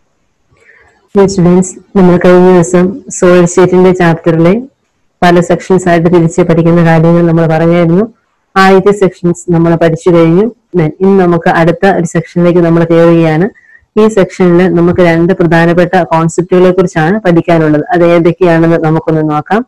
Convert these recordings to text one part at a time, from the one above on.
Students നമ്മൾ കഴിഞ്ഞ ദിവസം സോയിൽ സ്റ്റേറ്റിന്റെ ചാപ്റ്ററിലെ പല സെക്ഷൻസ് ആയിട്ട് തിരിച്ച് പഠിക്കുന്ന കാര്യങ്ങൾ നമ്മൾ പറഞ്ഞായിരുന്നു ആദ്യത്തെ സെക്ഷൻസ് നമ്മൾ പഠിച്ചു കഴിഞ്ഞു Then ഇന്ന് നമുക്ക് അടുത്ത ഒരു സെക്ഷനിലേക്ക് നമ്മൾ കയറുകയാണ് ഈ സെക്ഷനിൽ നമുക്ക് രണ്ട് പ്രധാനപ്പെട്ട കോൺസെപ്റ്റുകളെ കുറിച്ചാണ് പഠിക്കാനുള്ളത് അത് ഏതൊക്കെയാണെന്ന് നമുക്കൊന്ന് നോക്കാം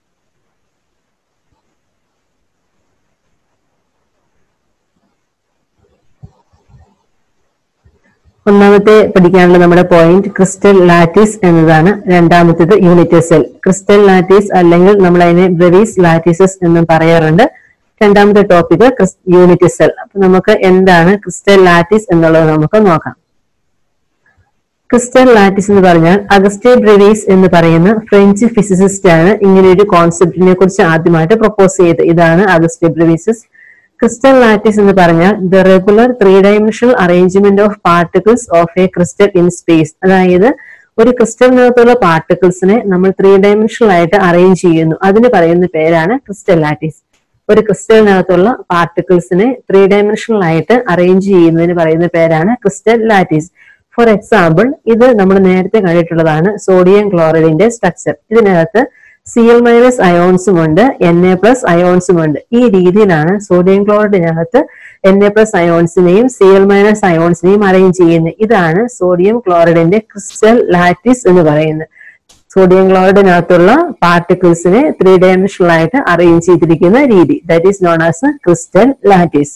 ഒന്നാമത്തെ പഠിക്കാനുള്ള നമ്മുടെ പോയിന്റ് ക്രിസ്റ്റൽ ലാറ്റിസ് എന്നതാണ് രണ്ടാമത്തേത് യൂണിറ്റ് സെൽ ക്രിസ്റ്റൽ ലാറ്റിസ് അല്ലെങ്കിൽ നമ്മൾ അതിനെ ബ്രവീസ് ലാറ്റിസസ് എന്നും പറയാറുണ്ട് രണ്ടാമത്തെ ടോപ്പിക് യൂണിറ്റ് സെൽ അപ്പൊ നമുക്ക് എന്താണ് ക്രിസ്റ്റൽ ലാറ്റിസ് എന്നുള്ളത് നമുക്ക് നോക്കാം ക്രിസ്റ്റൽ ലാറ്റിസ് എന്ന് പറഞ്ഞാൽ അഗസ്റ്റേ ബ്രവീസ് എന്ന് പറയുന്ന ഫ്രഞ്ച് ഫിസിസിസ്റ്റ് ആണ് ഇങ്ങനെ ഒരു കോൺസെപ്റ്റിനെ കുറിച്ച് ആദ്യമായിട്ട് പ്രപ്പോസ് ചെയ്തത് ഇതാണ് അഗസ്റ്റേ ബ്രവീസസ് ക്രിസ്റ്റൽ ലാറ്റിസ് എന്ന് പറഞ്ഞാൽ the regular three dimensional arrangement of particles of a crystal in space അതായത് ഒരു ക്രിസ്റ്റലിനകത്തുള്ള പാർട്ടിക്കിൾസിനെ നമ്മൾ ത്രീ ഡയമെൻഷണൽ ആയിട്ട് അറേഞ്ച് ചെയ്യുന്നു അതിന് പറയുന്ന പേരാണ് ക്രിസ്റ്റൽ ലാറ്റിസ് ഒരു ക്രിസ്റ്റലിനകത്തുള്ള പാർട്ടിക്കിൾസിനെ ത്രീ ഡയമെൻഷണൽ ആയിട്ട് അറേഞ്ച് ചെയ്യുന്നതിന് പറയുന്ന പേരാണ് ക്രിസ്റ്റൽ ലാറ്റിസ് ഫോർ എക്സാമ്പിൾ ഇത് നമ്മൾ നേരത്തെ കണ്ടിട്ടുള്ളതാണ് സോഡിയം ക്ലോറൈഡിന്റെ സ്ട്രക്ചർ ഇതിനകത്ത് സി എൽ മൈനസ് അയോൺസും ഉണ്ട് എൻ എ പ്ലസ് അയോൺസും ഉണ്ട് ഈ രീതിയിലാണ് സോഡിയം ക്ലോറൈഡിനകത്ത് എൻ എ പ്ലസ് അയോൺസിനെയും സി എൽ മൈനസ് അയോൺസിനെയും അറേഞ്ച് ചെയ്യുന്നത് ഇതാണ് സോഡിയം ക്ലോറൈഡിന്റെ ക്രിസ്റ്റൽ ലാറ്റിസ് എന്ന് പറയുന്നത് സോഡിയം ക്ലോറൈഡിനകത്തുള്ള പാർട്ടിക്കിൾസിനെ ത്രീ ഡയമെൻഷണൽ ആയിട്ട് അറേഞ്ച് ചെയ്തിരിക്കുന്ന രീതി that is known as crystal lattice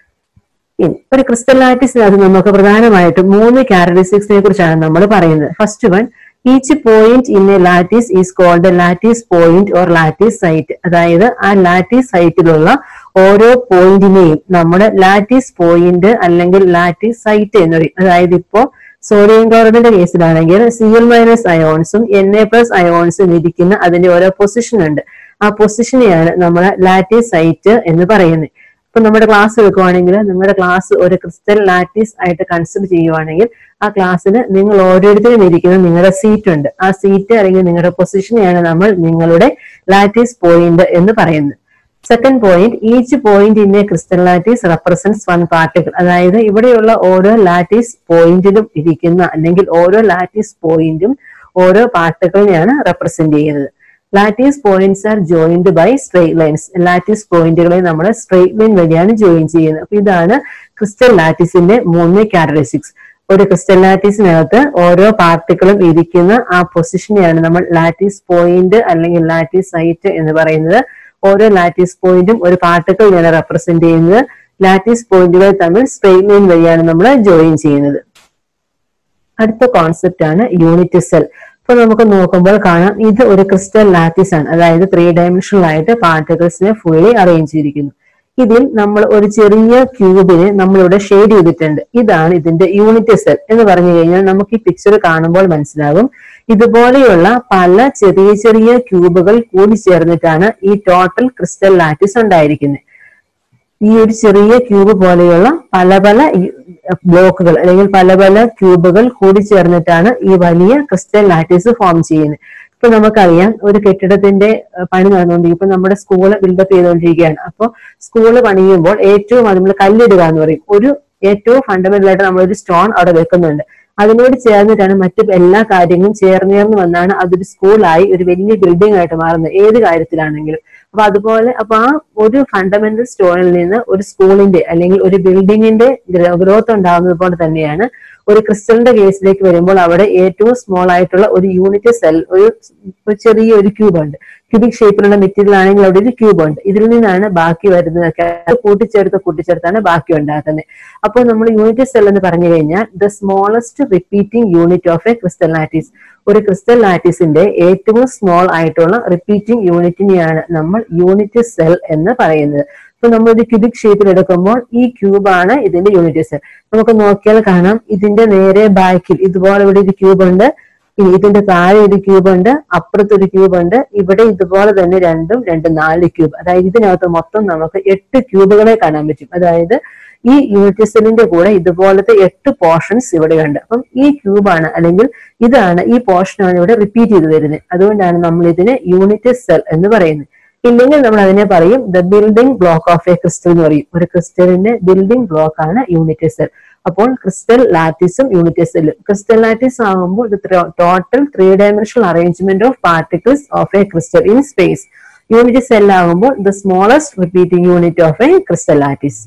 ഇനി ഒരു ക്രിസ്റ്റൽ ലാറ്റിസിനകത്ത് നമുക്ക് പ്രധാനമായിട്ടും മൂന്ന് ക്യാരക്ടറിസ്റ്റിക്സിനെ കുറിച്ചാണ് നമ്മൾ പറയുന്നത് first one each point in a lattice is called lattice point or lattice site അതായത് ആ ലാറ്റീസ് സൈറ്റിലുള്ള ഓരോ പോയിന്റിനെയും നമ്മുടെ ലാറ്റീസ് പോയിന്റ് അല്ലെങ്കിൽ ലാറ്റീസ് സൈറ്റ് എന്ന് പറയും അതായത് ഇപ്പോ സോഡിയം ക്ലോറൈഡിന്റെ കേസിലാണെങ്കിൽ സി എൽ മൈനസ് അയോൺസും എൻ എ പ്ലസ് അയോൺസും ഇരിക്കുന്ന അതിന്റെ ഓരോ പൊസിഷൻ ഉണ്ട് ആ പൊസിഷനെയാണ് നമ്മൾ ലാറ്റീസ് സൈറ്റ് എന്ന് പറയുന്നത് ഇപ്പൊ നമ്മുടെ ക്ലാസ് എടുക്കുവാണെങ്കിൽ നിങ്ങളുടെ ക്ലാസ് ഒരു ക്രിസ്റ്റൽ ലാറ്റീസ് ആയിട്ട് കൺസിഡർ ചെയ്യുവാണെങ്കിൽ ആ ക്ലാസ്സിന് നിങ്ങൾ ഓരോരുത്തരും ഇരിക്കുന്ന നിങ്ങളുടെ സീറ്റ് ഉണ്ട് ആ സീറ്റ് അല്ലെങ്കിൽ നിങ്ങളുടെ പൊസിഷനെയാണ് നമ്മൾ നിങ്ങളുടെ ലാറ്റീസ് പോയിന്റ് എന്ന് പറയുന്നത് second point each point in a crystal lattice represents one particle അതായത് ഇവിടെയുള്ള ഓരോ ലാറ്റീസ് പോയിന്റിലും ഇരിക്കുന്ന അല്ലെങ്കിൽ ഓരോ ലാറ്റീസ് പോയിന്റും ഓരോ പാർട്ടിക്കിളിനെയാണ് റെപ്രസെന്റ് ചെയ്യുന്നത് lattice points are joined by straight lines lattice പോയിന്റുകളെ നമ്മൾ സ്ട്രെയിറ്റ് ലൈൻ വഴിയാണ് ജോയിൻ ചെയ്യുന്നത് അപ്പൊ ഇതാണ് ക്രിസ്റ്റൽ ലാറ്റീസിന്റെ മൂന്ന് ക്യാരക്ടറിസ്റ്റിക്സ് ഒരു ക്രിസ്റ്റൽ ലാറ്റീസിനകത്ത് ഓരോ പാർട്ടിക്കിളും ഇരിക്കുന്ന ആ പൊസിഷനെയാണ് നമ്മൾ ലാറ്റീസ് പോയിന്റ് അല്ലെങ്കിൽ ലാറ്റീസ് സൈറ്റ് എന്ന് പറയുന്നത് ഓരോ ലാറ്റീസ് പോയിന്റും ഒരു പാർട്ടിക്കിളിനെയാണ് റെപ്രസെന്റ് ചെയ്യുന്നത് ലാറ്റീസ് പോയിന്റുകൾ തമ്മിൽ സ്ട്രെയിറ്റ് ലൈൻ വഴിയാണ് നമ്മൾ ജോയിൻ ചെയ്യുന്നത് അടുത്ത കോൺസെപ്റ്റ് ആണ് യൂണിറ്റ് സെൽ അപ്പൊ നമുക്ക് നോക്കുമ്പോൾ കാണാം ഇത് ഒരു ക്രിസ്റ്റൽ ലാറ്റിസ് ആണ് അതായത് ത്രീ ഡയമെൻഷണൽ ആയിട്ട് പാർട്ടിക്കിൾസിനെ ഫുള്ളി അറേഞ്ച് ചെയ്തിരിക്കുന്നു ഇതിൽ നമ്മൾ ഒരു ചെറിയ ക്യൂബിനെ നമ്മളിവിടെ ഷെയ്ഡ് ചെയ്തിട്ടുണ്ട് ഇതാണ് ഇതിന്റെ യൂണിറ്റ് സെൽ എന്ന് പറഞ്ഞു കഴിഞ്ഞാൽ നമുക്ക് ഈ പിക്ചർ കാണുമ്പോൾ മനസ്സിലാകും ഇതുപോലെയുള്ള പല ചെറിയ ചെറിയ ക്യൂബുകൾ കൂടി ചേർന്നിട്ടാണ് ഈ ടോട്ടൽ ക്രിസ്റ്റൽ ലാറ്റിസ് ഉണ്ടായിരിക്കുന്നത് ഈ ഒരു ചെറിയ ക്യൂബ് പോലെയുള്ള പല പല ബ്ലോക്കുകൾ അല്ലെങ്കിൽ പല പല ക്യൂബുകൾ കൂടി ചേർന്നിട്ടാണ് ഈ വലിയ ക്രിസ്റ്റൽ ലാറ്റീസ് ഫോം ചെയ്യുന്നത് ഇപ്പൊ നമുക്കറിയാം ഒരു കെട്ടിടത്തിന്റെ പണി നടന്നുകൊണ്ടിരിക്കും ഇപ്പൊ നമ്മുടെ സ്കൂള് ബിൽഡപ്പ് ചെയ്തുകൊണ്ടിരിക്കുകയാണ് അപ്പോൾ സ്കൂള് പണിയുമ്പോൾ ഏറ്റവും അത് നമ്മൾ കല്ലിടുക എന്ന് പറയും ഒരു ഏറ്റവും ഫണ്ടമെന്റൽ ആയിട്ട് നമ്മൾ ഒരു സ്റ്റോൺ അവിടെ വെക്കുന്നുണ്ട് അതിനോട് ചേർന്നിട്ടാണ് മറ്റു എല്ലാ കാര്യങ്ങളും ചേർന്നേർന്ന് വന്നാണ് അതൊരു സ്കൂളായി ഒരു വലിയ ബിൽഡിംഗ് ആയിട്ട് മാറുന്നത് ഏത് കാര്യത്തിലാണെങ്കിലും അപ്പൊ അതുപോലെ അപ്പൊ ആ ഒരു ഫണ്ടമെന്റൽ സ്റ്റോണിൽ നിന്ന് ഒരു സ്കൂളിന്റെ അല്ലെങ്കിൽ ഒരു ബിൽഡിങ്ങിന്റെ ഗ്രോത്ത് ഉണ്ടാകുന്നത് പോലെ തന്നെയാണ് ഒരു ക്രിസ്റ്റലിന്റെ കേസിലേക്ക് വരുമ്പോൾ അവിടെ ഏറ്റവും സ്മോൾ ആയിട്ടുള്ള ഒരു യൂണിറ്റ് സെൽ ഒരു ചെറിയ ഒരു ക്യൂബ് ഉണ്ട് ക്യൂബിക് ഷേപ്പിലുള്ള മെറ്റീരിയൽ ആണെങ്കിൽ അവിടെ ഒരു ക്യൂബ് ഉണ്ട് ഇതിൽ നിന്നാണ് ബാക്കി വരുന്നതൊക്കെ കൂട്ടിച്ചേർത്ത് കൂട്ടിച്ചേർത്താണ് ബാക്കി ഉണ്ടാക്കുന്നത് അപ്പോൾ നമ്മൾ യൂണിറ്റ് സെൽ എന്ന് പറഞ്ഞു കഴിഞ്ഞാൽ the smallest repeating unit of a crystal lattice ഒരു ക്രിസ്റ്റൽ ലാറ്റീസിന്റെ ഏറ്റവും സ്മോൾ ആയിട്ടുള്ള റിപ്പീറ്റിംഗ് യൂണിറ്റിനെയാണ് നമ്മൾ യൂണിറ്റ് സെൽ എന്ന് പറയുന്നത് ഇപ്പൊ നമ്മൾ ഒരു ക്യൂബിക് ഷേപ്പിൽ എടുക്കുമ്പോൾ ഈ ക്യൂബാണ് ഇതിന്റെ യൂണിറ്റ് സെൽ നമുക്ക് നോക്കിയാൽ കാണാം ഇതിന്റെ നേരെ ബാക്കിൽ ഇതുപോലെ ഇവിടെ ഒരു ക്യൂബ് ഉണ്ട് ഇനി ഇതിന്റെ താഴെ ഒരു ക്യൂബ് ഉണ്ട് അപ്പുറത്ത് ഒരു ക്യൂബ് ഉണ്ട് ഇവിടെ ഇതുപോലെ തന്നെ രണ്ടും രണ്ട് നാല് ക്യൂബ് അതായത് ഇതിനകത്ത് മൊത്തം നമുക്ക് എട്ട് ക്യൂബുകളെ കാണാൻ പറ്റും അതായത് ഈ യൂണിറ്റ് സെല്ലിന്റെ കൂടെ ഇതുപോലത്തെ എട്ട് പോർഷൻസ് ഇവിടെയുണ്ട് അപ്പം ഈ ക്യൂബാണ് അല്ലെങ്കിൽ ഇതാണ് ഈ പോർഷനാണ് ഇവിടെ റിപ്പീറ്റ് ചെയ്ത് വരുന്നത് അതുകൊണ്ടാണ് നമ്മൾ ഇതിന് യൂണിറ്റ് സെൽ എന്ന് പറയുന്നത് ഇല്ലെങ്കിൽ നമ്മൾ അതിനെ പറയും the building block of a crystal എന്ന് പറയും ഒരു ക്രിസ്റ്റലിന്റെ ബിൽഡിംഗ് ബ്ലോക്ക് ആണ് യൂണിറ്റ് സെൽ അപ്പോൾ ക്രിസ്റ്റൽ ലാറ്റിസും യൂണിറ്റ് സെല്ലും ക്രിസ്റ്റൽ ലാറ്റിസ് ആകുമ്പോൾ total three dimensional arrangement of particles of a crystal in space unit cell ആകുമ്പോൾ the smallest repeating unit of a crystal lattice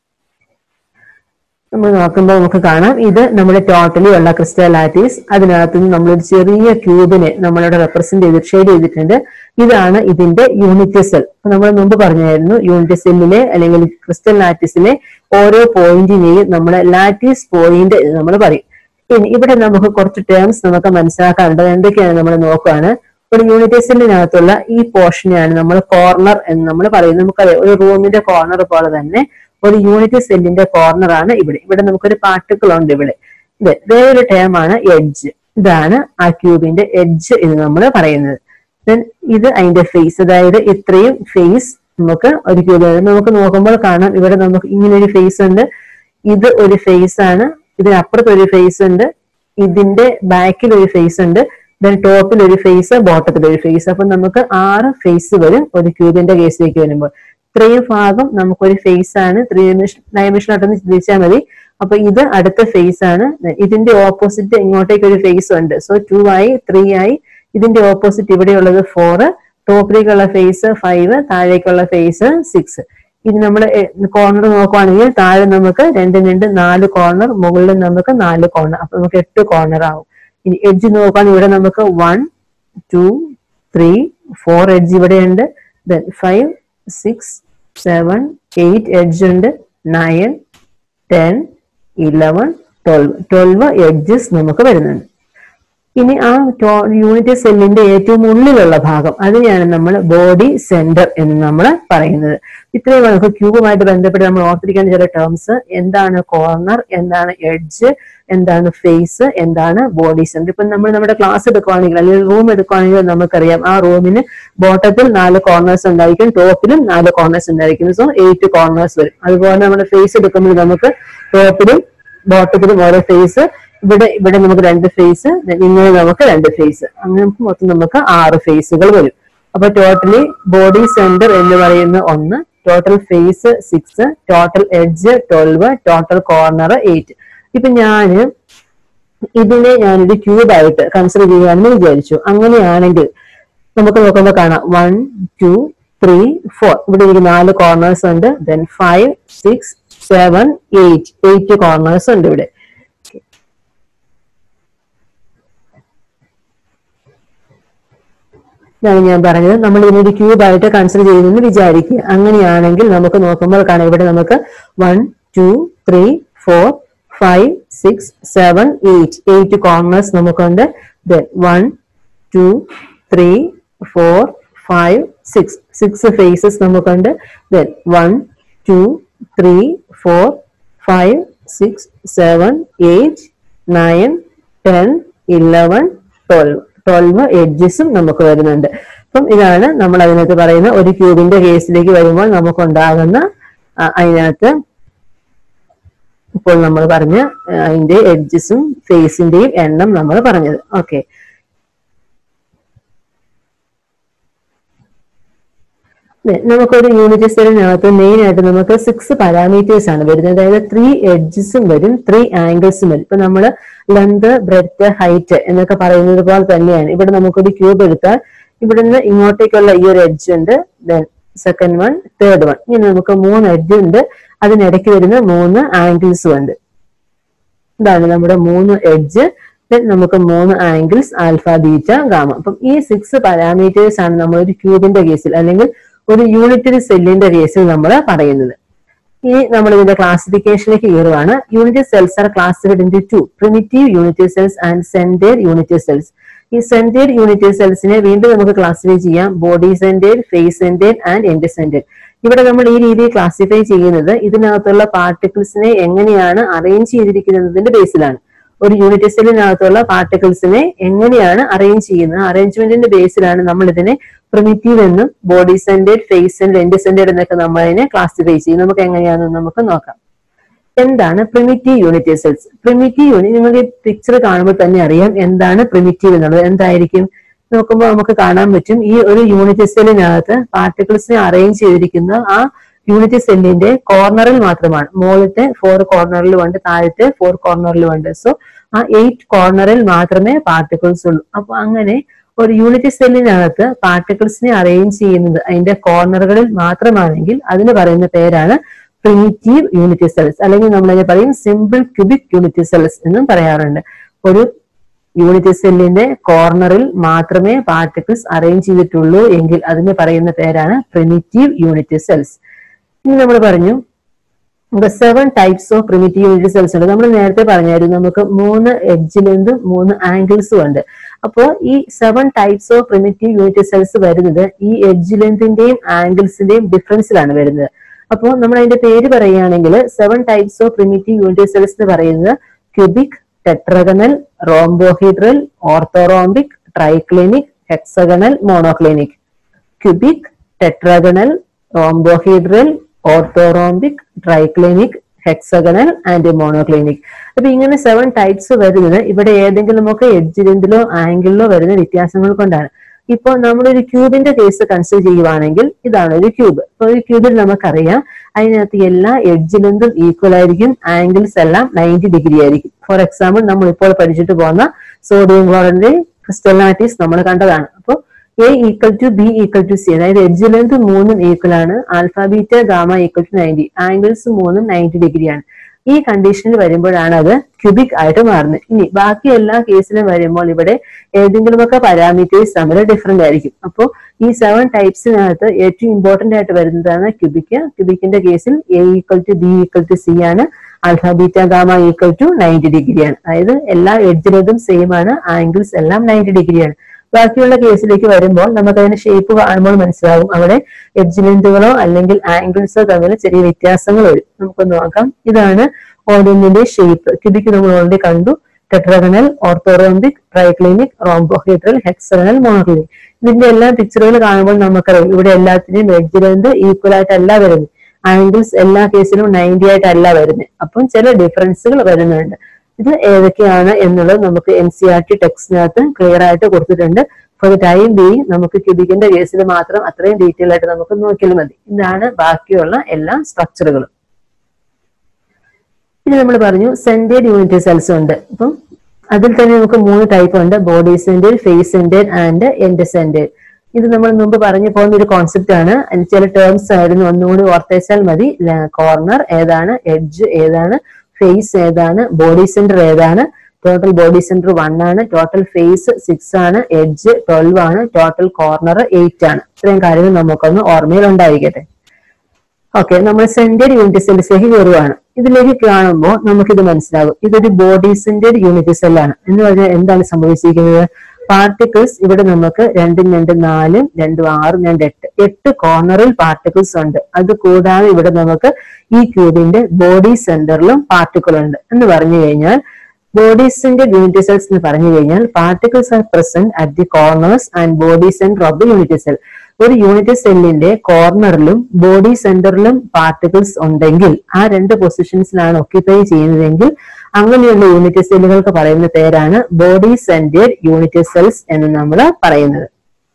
നമ്മൾ നോക്കുമ്പോൾ നമുക്ക് കാണാം ഇത് നമ്മുടെ ടോട്ടലി ഉള്ള ക്രിസ്റ്റൽ ലാറ്റീസ് അതിനകത്ത് നിന്ന് നമ്മളൊരു ചെറിയ ക്യൂബിനെ നമ്മളിവിടെ റെപ്രസെന്റ് ചെയ്ത് ഷെയ്ഡ് ചെയ്തിട്ടുണ്ട് ഇതാണ് ഇതിന്റെ യൂണിറ്റ് സെൽ നമ്മൾ മുമ്പ് പറഞ്ഞായിരുന്നു യൂണിറ്റ് സെല്ലിലെ അല്ലെങ്കിൽ ക്രിസ്റ്റൽ ലാറ്റീസിലെ ഓരോ പോയിന്റിനെയും നമ്മൾ ലാറ്റീസ് പോയിന്റ് എന്ന് നമ്മൾ പറയും ഇനി ഇവിടെ നമുക്ക് കുറച്ച് ടേംസ് നമുക്ക് മനസ്സിലാക്കാനുണ്ട് എന്തൊക്കെയാണ് നമ്മൾ നോക്കുകയാണ് ഒരു യൂണിറ്റ് സെല്ലിനകത്തുള്ള ഈ പോർഷനെയാണ് നമ്മൾ കോർണർ എന്ന് നമ്മൾ പറയുന്നത് നമുക്കറിയാം ഒരു റൂമിന്റെ കോർണർ പോലെ തന്നെ ഒരു യൂണിറ്റ് സെല്ലിന്റെ കോർണർ ആണ് ഇവിടെ ഇവിടെ നമുക്കൊരു പാർട്ടിക്കിൾ ഉണ്ട് ഇവിടെ ഇത് വേറൊരു ടേം ആണ് എഡ്ജ് ഇതാണ് ആ ക്യൂബിന്റെ എഡ്ജ് എന്ന് നമ്മൾ പറയുന്നത് Then ഇത് അതിന്റെ ഫേസ് അതായത് ഇത്രയും ഫേസ് നമുക്ക് ഒരു ക്യൂബ് നമുക്ക് നോക്കുമ്പോൾ കാണാം ഇവിടെ നമുക്ക് ഇങ്ങനെ ഒരു ഫേസ് ഉണ്ട് ഇത് ഒരു ഫേസ് ആണ് ഇതിനപ്പുറത്ത് ഒരു ഫേസ് ഉണ്ട് ഇതിന്റെ ബാക്കിൽ ഒരു ഫേസ് ഉണ്ട് ദെൻ ടോപ്പിൽ ഒരു ഫേസ് ബോട്ടത്തിൽ ഒരു ഫേസ് അപ്പൊ നമുക്ക് ആറ് ഫേസ് വരും ഒരു ക്യൂബിന്റെ കേസിലേക്ക് വരുമ്പോൾ ഇത്രയും ഭാഗം നമുക്കൊരു ഫേസ് ആണ് ത്രീ ഡയമെൻഷൻ ആയിട്ടൊന്ന് ചിന്തിച്ചാൽ മതി അപ്പൊ ഇത് അടുത്ത ഫേസ് ആണ് ഇതിന്റെ ഓപ്പോസിറ്റ് ഇങ്ങോട്ടേക്ക് ഒരു ഫേസ് ഉണ്ട് സോ ടു ആയി ത്രീ ആയി ഇതിന്റെ ഓപ്പോസിറ്റ് ഇവിടെയുള്ളത് ഫോർ ടോപ്പിലേക്കുള്ള ഫേസ് ഫൈവ് താഴേക്കുള്ള ഫേസ് സിക്സ് ഇത് നമ്മൾ കോർണർ നോക്കുവാണെങ്കിൽ താഴെ നമുക്ക് രണ്ട് രണ്ട് നാല് കോർണർ മുകളിൽ നമുക്ക് നാല് കോർണർ അപ്പൊ നമുക്ക് എട്ട് കോർണർ ആവും ഇനി എഡ്ജ് നോക്കുകയാണെങ്കിൽ ഇവിടെ നമുക്ക് one two three four edge ഇവിടെയുണ്ട് then five six seven eight edge ഉണ്ട് nine ten eleven twelve twelve edges നമുക്ക് വരുന്നുണ്ട് ഇനി ആ യൂണിറ്റ് സെല്ലിന്റെ ഏറ്റവും ഉള്ളിലുള്ള ഭാഗം അതിനെയാണ് നമ്മൾ ബോഡി സെന്റർ എന്ന് നമ്മൾ പറയുന്നത് ഇത്രയും നമുക്ക് ക്യൂബുമായിട്ട് ബന്ധപ്പെട്ട് നമ്മൾ ഓർത്തിരിക്കേണ്ട ചില ടേംസ് എന്താണ് കോർണർ എന്താണ് എഡ്ജ് എന്താണ് ഫേസ് എന്താണ് ബോഡി സെന്റർ ഇപ്പൊ നമ്മൾ നമ്മുടെ ക്ലാസ് എടുക്കുവാണെങ്കിൽ അല്ലെങ്കിൽ റൂം എടുക്കുവാണെങ്കിൽ നമുക്കറിയാം ആ റൂമിന് ബോട്ടത്തിൽ നാല് കോർണേഴ്സ് ഉണ്ടായിരിക്കും ടോപ്പിലും നാല് കോർണേഴ്സ് ഉണ്ടായിരിക്കും സോ എയ്റ്റ് കോർണേഴ്സ് വരും അതുപോലെ നമ്മുടെ ഫേസ് എടുക്കുമ്പോൾ നമുക്ക് ടോപ്പിലും ബോട്ടത്തിലും ഓരോ ഫേസ് ഇവിടെ ഇവിടെ നമുക്ക് രണ്ട് ഫേസ് ഇങ്ങനെ നമുക്ക് രണ്ട് ഫേസ് അങ്ങനെ നമുക്ക് മൊത്തം നമുക്ക് ആറ് ഫേസുകൾ വരും അപ്പൊ ടോട്ടലി ബോഡി സെന്റർ എന്ന് പറയുന്ന ഒന്ന് total face six total edge twelve total corner eight ഇപ്പൊ ഞാന് ഇതിനെ ഞാനൊരു ക്യൂബായിട്ട് കൺസിഡർ ചെയ്യാമെന്ന് വിചാരിച്ചു അങ്ങനെയാണെങ്കിൽ നമുക്ക് നോക്കുമ്പോൾ കാണാം വൺ ടു ത്രീ ഫോർ ഇവിടെ എനിക്ക് നാല് കോർണേഴ്സ് ഉണ്ട് then five six seven eight eight corners ഉണ്ട് ഇവിടെ ഇതാണ് ഞാൻ പറഞ്ഞത് നമ്മൾ ഇതിനൊരു ക്യൂബായിട്ട് കൺസിഡർ ചെയ്യുന്നെന്ന് വിചാരിക്കുക അങ്ങനെയാണെങ്കിൽ നമുക്ക് നോക്കുമ്പോൾ കാണാം ഇവിടെ നമുക്ക് one two three four five six seven eight eight corners നമുക്കുണ്ട് then one two three four five six six faces നമുക്കുണ്ട് then one two three four five six seven eight nine ten eleven twelve twelve എഡ്ജസും നമുക്ക് വരുന്നുണ്ട് അപ്പം ഇതാണ് നമ്മൾ അതിനകത്ത് പറയുന്ന ഒരു ക്യൂബിന്റെ കേസിലേക്ക് വരുമ്പോൾ നമുക്കുണ്ടാകുന്ന ആ, അതിനകത്ത് ഇപ്പോൾ നമ്മൾ പറഞ്ഞ ആ, അതിന്റെ എഡ്ജസും ഫേസിന്റെയും എണ്ണം നമ്മൾ പറഞ്ഞത് ഓക്കെ നമുക്കൊരു യൂണിറ്റ് സെല്ലിനകത്ത് മെയിൻ ആയിട്ട് നമുക്ക് സിക്സ് പാരാമീറ്റേഴ്സ് ആണ് വരുന്നത് അതായത് ത്രീ എഡ്ജസും വരും ത്രീ ആംഗിൾസും വരും ഇപ്പൊ നമ്മൾ ലെന്ത് ബ്രെഡ്ത്ത് ഹൈറ്റ് എന്നൊക്കെ പറയുന്നത് പോലെ തന്നെയാണ് ഇവിടെ നമുക്കൊരു ക്യൂബ് എടുത്താൽ ഇവിടുന്ന് ഇങ്ങോട്ടേക്കുള്ള ഈ ഒരു എഡ്ജ് ഉണ്ട് then second one third one ഇങ്ങനെ നമുക്ക് മൂന്ന് എഡ്ജ് ഉണ്ട് അതിനിടയ്ക്ക് വരുന്ന മൂന്ന് ആംഗിൾസും ഉണ്ട് ഇതാണ് നമ്മുടെ മൂന്ന് എഡ്ജ് നമുക്ക് മൂന്ന് ആംഗിൾസ് ആൽഫ ബീറ്റ ഗാമ അപ്പം ഈ സിക്സ് പാരാമീറ്റേഴ്സ് ആണ് നമ്മൾ ഒരു ക്യൂബിന്റെ കേസിൽ അല്ലെങ്കിൽ ഒരു യൂണിറ്ററി സെല്ലിന്റെ കേസിൽ നമ്മൾ പറയുന്നത് ഇനി നമ്മൾ ഇതിന്റെ ക്ലാസിഫിക്കേഷനിലേക്ക് കയറുവാണ് unit cells are classified into primitive unit cells and centred unit cells ഈ സെന്റേഡ് യൂണിറ്റ് സെൽസിനെ വീണ്ടും നമുക്ക് ക്ലാസിഫൈ ചെയ്യാം body centred face centred and end centred ഇവിടെ നമ്മൾ ഈ രീതിയിൽ ക്ലാസിഫൈ ചെയ്യുന്നത് ഇതിനകത്തുള്ള പാർട്ടിക്കിൾസിനെ എങ്ങനെയാണ് അറേഞ്ച് ചെയ്തിരിക്കുന്നതിന്റെ ബേസിലാണ് ഒരു യൂണിറ്റ് സെല്ലിനകത്തുള്ള പാർട്ടിക്കിൾസിനെ എങ്ങനെയാണ് അറേഞ്ച് ചെയ്യുന്നത് അറേഞ്ച്മെന്റിന്റെ ബേസിലാണ് നമ്മൾ ഇതിനെ പ്രിമിറ്റീവ് എന്നും body centred face centred end centred എന്നൊക്കെ നമ്മൾ അതിനെ ക്ലാസിഫൈ ചെയ്യും നമുക്ക് എങ്ങനെയാണെന്ന് നമുക്ക് നോക്കാം എന്താണ് primitive unit cells primitive unit നിങ്ങൾ ഈ പിക്ചർ കാണുമ്പോൾ തന്നെ അറിയാം എന്താണ് പ്രിമിറ്റീവ് എന്നുള്ളത് എന്തായിരിക്കും നോക്കുമ്പോൾ നമുക്ക് കാണാൻ പറ്റും ഈ ഒരു യൂണിറ്റ് സെല്ലിനകത്ത് പാർട്ടിക്കിൾസിനെ അറേഞ്ച് ചെയ്തിരിക്കുന്ന ആ യൂണിറ്റ് സെല്ലിന്റെ കോർണറിൽ മാത്രമാണ് മുകളിലത്തെ ഫോർ കോർണറിലും ഉണ്ട് താഴത്തെ ഫോർ കോർണറിലും ഉണ്ട് സോ ആ എയ്റ്റ് കോർണറിൽ മാത്രമേ പാർട്ടിക്കിൾസ് ഉള്ളൂ അപ്പൊ അങ്ങനെ ഒരു യൂണിറ്റ് സെല്ലിനകത്ത് പാർട്ടിക്കിൾസിനെ അറേഞ്ച് ചെയ്യുന്നത് അതിന്റെ കോർണറുകളിൽ മാത്രമാണെങ്കിൽ അതിന് പറയുന്ന പേരാണ് പ്രിമിറ്റീവ് യൂണിറ്റ് സെൽസ് അല്ലെങ്കിൽ നമ്മൾ അതിനെ പറയും സിമ്പിൾ ക്യൂബിക് യൂണിറ്റ് സെൽസ് എന്നും പറയാറുണ്ട് ഒരു യൂണിറ്റ് സെല്ലിന്റെ കോർണറിൽ മാത്രമേ പാർട്ടിക്കിൾസ് അറേഞ്ച് ചെയ്തിട്ടുള്ളൂ എങ്കിൽ അതിന് പറയുന്ന പേരാണ് പ്രിമിറ്റീവ് യൂണിറ്റ് സെൽസ് ഇനി നമ്മൾ പറഞ്ഞു seven types of primitive unit cells ഉണ്ട് നമ്മൾ നേരത്തെ പറഞ്ഞായിരുന്നു നമുക്ക് മൂന്ന് എഡ്ജ് ലെന്തും മൂന്ന് ആംഗിൾസും ഉണ്ട് അപ്പോൾ ഈ seven types of primitive unit cells വരുന്നത് ഈ എഡ്ജ് ലെന്തിന്റെയും ആംഗിൾസിന്റെയും ഡിഫറൻസിലാണ് വരുന്നത് അപ്പോൾ നമ്മൾ അതിന്റെ പേര് പറയുകയാണെങ്കിൽ seven types of primitive unit cells എന്ന് പറയുന്നത് cubic tetragonal rhombohedral orthorhombic triclinic hexagonal monoclinic cubic tetragonal rhombohedral orthorhombic triclinic hexagonal and monoclinic അപ്പൊ ഇങ്ങനെ സെവൻ ടൈപ്സ് വരുന്നത് ഇവിടെ ഏതെങ്കിലുമൊക്കെ എഡ്ജിലെന്തിലോ ആംഗിളിലോ വരുന്ന വ്യത്യാസങ്ങൾ കൊണ്ടാണ് ഇപ്പോൾ നമ്മളൊരു ക്യൂബിന്റെ കേസ് കൺസിഡർ ചെയ്യുവാണെങ്കിൽ ഇതാണ് ഒരു ക്യൂബ് ഇപ്പൊ ഒരു ക്യൂബിൽ നമുക്കറിയാം അതിനകത്ത് എല്ലാ എഡ്ജിലെന്തും ഈക്വൽ ആയിരിക്കും ആംഗിൾസ് എല്ലാം നയൻറ്റി ഡിഗ്രി ആയിരിക്കും ഫോർ എക്സാമ്പിൾ നമ്മൾ ഇപ്പോൾ പഠിച്ചിട്ട് പോകുന്ന സോഡിയം ക്ലോറിന്റെ ക്രിസ്റ്റലാറ്റിസ് നമ്മൾ കണ്ടതാണ് അപ്പോൾ A equal to B equal to C അതായത് എഡ്ജ് ലെന്ത് മൂന്നും ഈക്വൽ ആണ് alpha beta gamma equal to ninety angles മൂന്നും നയൻറ്റി ഡിഗ്രിയാണ് ഈ കണ്ടീഷനിൽ വരുമ്പോഴാണ് അത് ക്യൂബിക് ആയിട്ട് മാറുന്നത് ഇനി ബാക്കി എല്ലാ കേസിലും വരുമ്പോൾ ഇവിടെ ഏതെങ്കിലുമൊക്കെ പാരാമീറ്റേഴ്സ് തമ്മിൽ ഡിഫറെന്റ് ആയിരിക്കും അപ്പോൾ ഈ സെവൻ ടൈപ്സിനകത്ത് ഏറ്റവും ഇമ്പോർട്ടന്റ് ആയിട്ട് വരുന്നതാണ് ക്യൂബിക് ക്യൂബിക്കിന്റെ കേസിൽ A equal to B equal to C ആണ് alpha beta gamma equal to ninety ഡിഗ്രിയാണ് അതായത് എല്ലാ എഡ്ജിലതും സെയിം ആണ് ആംഗിൾസ് എല്ലാം നയൻറ്റി ഡിഗ്രിയാണ് ബാക്കിയുള്ള കേസിലേക്ക് വരുമ്പോൾ നമുക്ക് അതിന്റെ ഷേപ്പ് കാണുമ്പോൾ മനസ്സിലാകും അവിടെ എഡ്ജ് ലെന്തുകളോ അല്ലെങ്കിൽ ആംഗിൾസോ തമ്മിൽ ചെറിയ വ്യത്യാസങ്ങൾ വരും നമുക്കൊന്ന് നോക്കാം ഇതാണ് ഓഡിയന്റിന്റെ ഷേപ്പ് ക്യൂബിക് നമ്മൾ ഓൾറെഡി കണ്ടു tetragonal orthorhombic triclinic rhombohedral hexagonal monoclinic ഇതിന്റെ എല്ലാ പിക്ചറുകൾ കാണുമ്പോൾ നമുക്കറിയാം ഇവിടെ എല്ലാത്തിന്റെയും എഡ്ജ് ലെന്ത് ഈക്വൽ ആയിട്ടല്ല വരുന്നത് ആംഗിൾസ് എല്ലാ കേസിലും നയൻറ്റി ആയിട്ടല്ല വരുന്നത് അപ്പം ചില ഡിഫറൻസുകൾ വരുന്നുണ്ട് ഇത് ഏതൊക്കെയാണ് എന്നുള്ളത് നമുക്ക് എൻ സി ആർ ടി ടെക്സ്റ്റിനകത്ത് ക്ലിയർ ആയിട്ട് കൊടുത്തിട്ടുണ്ട് ഫോർ ദ ടൈം ബീങ് നമുക്ക് ക്യൂബിക്കിന്റെ കേസിൽ മാത്രം അത്രയും ഡീറ്റെയിൽ ആയിട്ട് നമുക്ക് നോക്കിയാൽ മതി ഇതാണ് ബാക്കിയുള്ള എല്ലാ സ്ട്രക്ചറുകളും ഇനി നമ്മൾ പറഞ്ഞു സെന്റേഡ് യൂണിറ്റ് സെൽസ് ഉണ്ട് അപ്പം അതിൽ തന്നെ നമുക്ക് മൂന്ന് ടൈപ്പ് ഉണ്ട് body centred face centred and end centred ഇത് നമ്മൾ മുമ്പ് പറഞ്ഞു പോകുന്ന ഒരു കോൺസെപ്റ്റ് ആണ് അതിന് ചില ടേംസ് ആയിരുന്നു ഒന്നുകൂടി ഓർത്തേച്ചാൽ മതി കോർണർ ഏതാണ് എഡ്ജ് ഏതാണ് ഫേസ് ഏതാണ് ബോഡി സെന്റർ ഏതാണ് ടോട്ടൽ ബോഡി സെന്റർ വൺ ആണ് ടോട്ടൽ ഫേസ് സിക്സ് ആണ് എഡ്ജ് ട്വൽവ് ആണ് ടോട്ടൽ കോർണർ എയ്റ്റ് ആണ് ഇത്രയും കാര്യങ്ങൾ നമുക്കൊന്ന് ഓർമ്മയിൽ ഉണ്ടായിരിക്കട്ടെ ഓക്കെ നമ്മൾ സെന്റഡ് യൂണിറ്റ് സെൽസിലേക്ക് കയറുവാണ് ഇതിലേക്ക് കാണുമ്പോൾ നമുക്കിത് മനസ്സിലാകും ഇതൊരു ബോഡി സെന്റഡ് യൂണിറ്റ് സെല്ലാണ് എന്ന് പറഞ്ഞാൽ എന്താണ് സംഭവിച്ചിരിക്കുന്നത് പാർട്ടിക്കിൾസ് ഇവിടെ നമുക്ക് രണ്ടും രണ്ടും നാലും രണ്ടും ആറും രണ്ട് എട്ട് എട്ട് കോർണറിൽ പാർട്ടിക്കിൾസ് ഉണ്ട് അത് കൂടാതെ ഇവിടെ നമുക്ക് ഈ ക്യൂബിന്റെ ബോഡി സെന്ററിലും പാർട്ടിക്കിൾ ഉണ്ട് എന്ന് പറഞ്ഞു കഴിഞ്ഞാൽ ബോഡി സെന്റർ യൂണിറ്റ് സെൽസ് എന്ന് പറഞ്ഞു കഴിഞ്ഞാൽ particles are present at the corners and body centre of the unit cell ഒരു യൂണിറ്റ് സെല്ലിന്റെ കോർണറിലും ബോഡി സെന്ററിലും പാർട്ടിക്കിൾസ് ഉണ്ടെങ്കിൽ ആ രണ്ട് പൊസിഷൻസിലാണ് ഒക്യുപ്പൈ ചെയ്യുന്നതെങ്കിൽ അങ്ങനെയുള്ള യൂണിറ്റ് സെല്ലുകൾക്ക് പറയുന്ന പേരാണ് ബോഡി സെന്റേഡ് യൂണിറ്റ് സെൽസ് എന്ന് നമ്മൾ പറയുന്നത്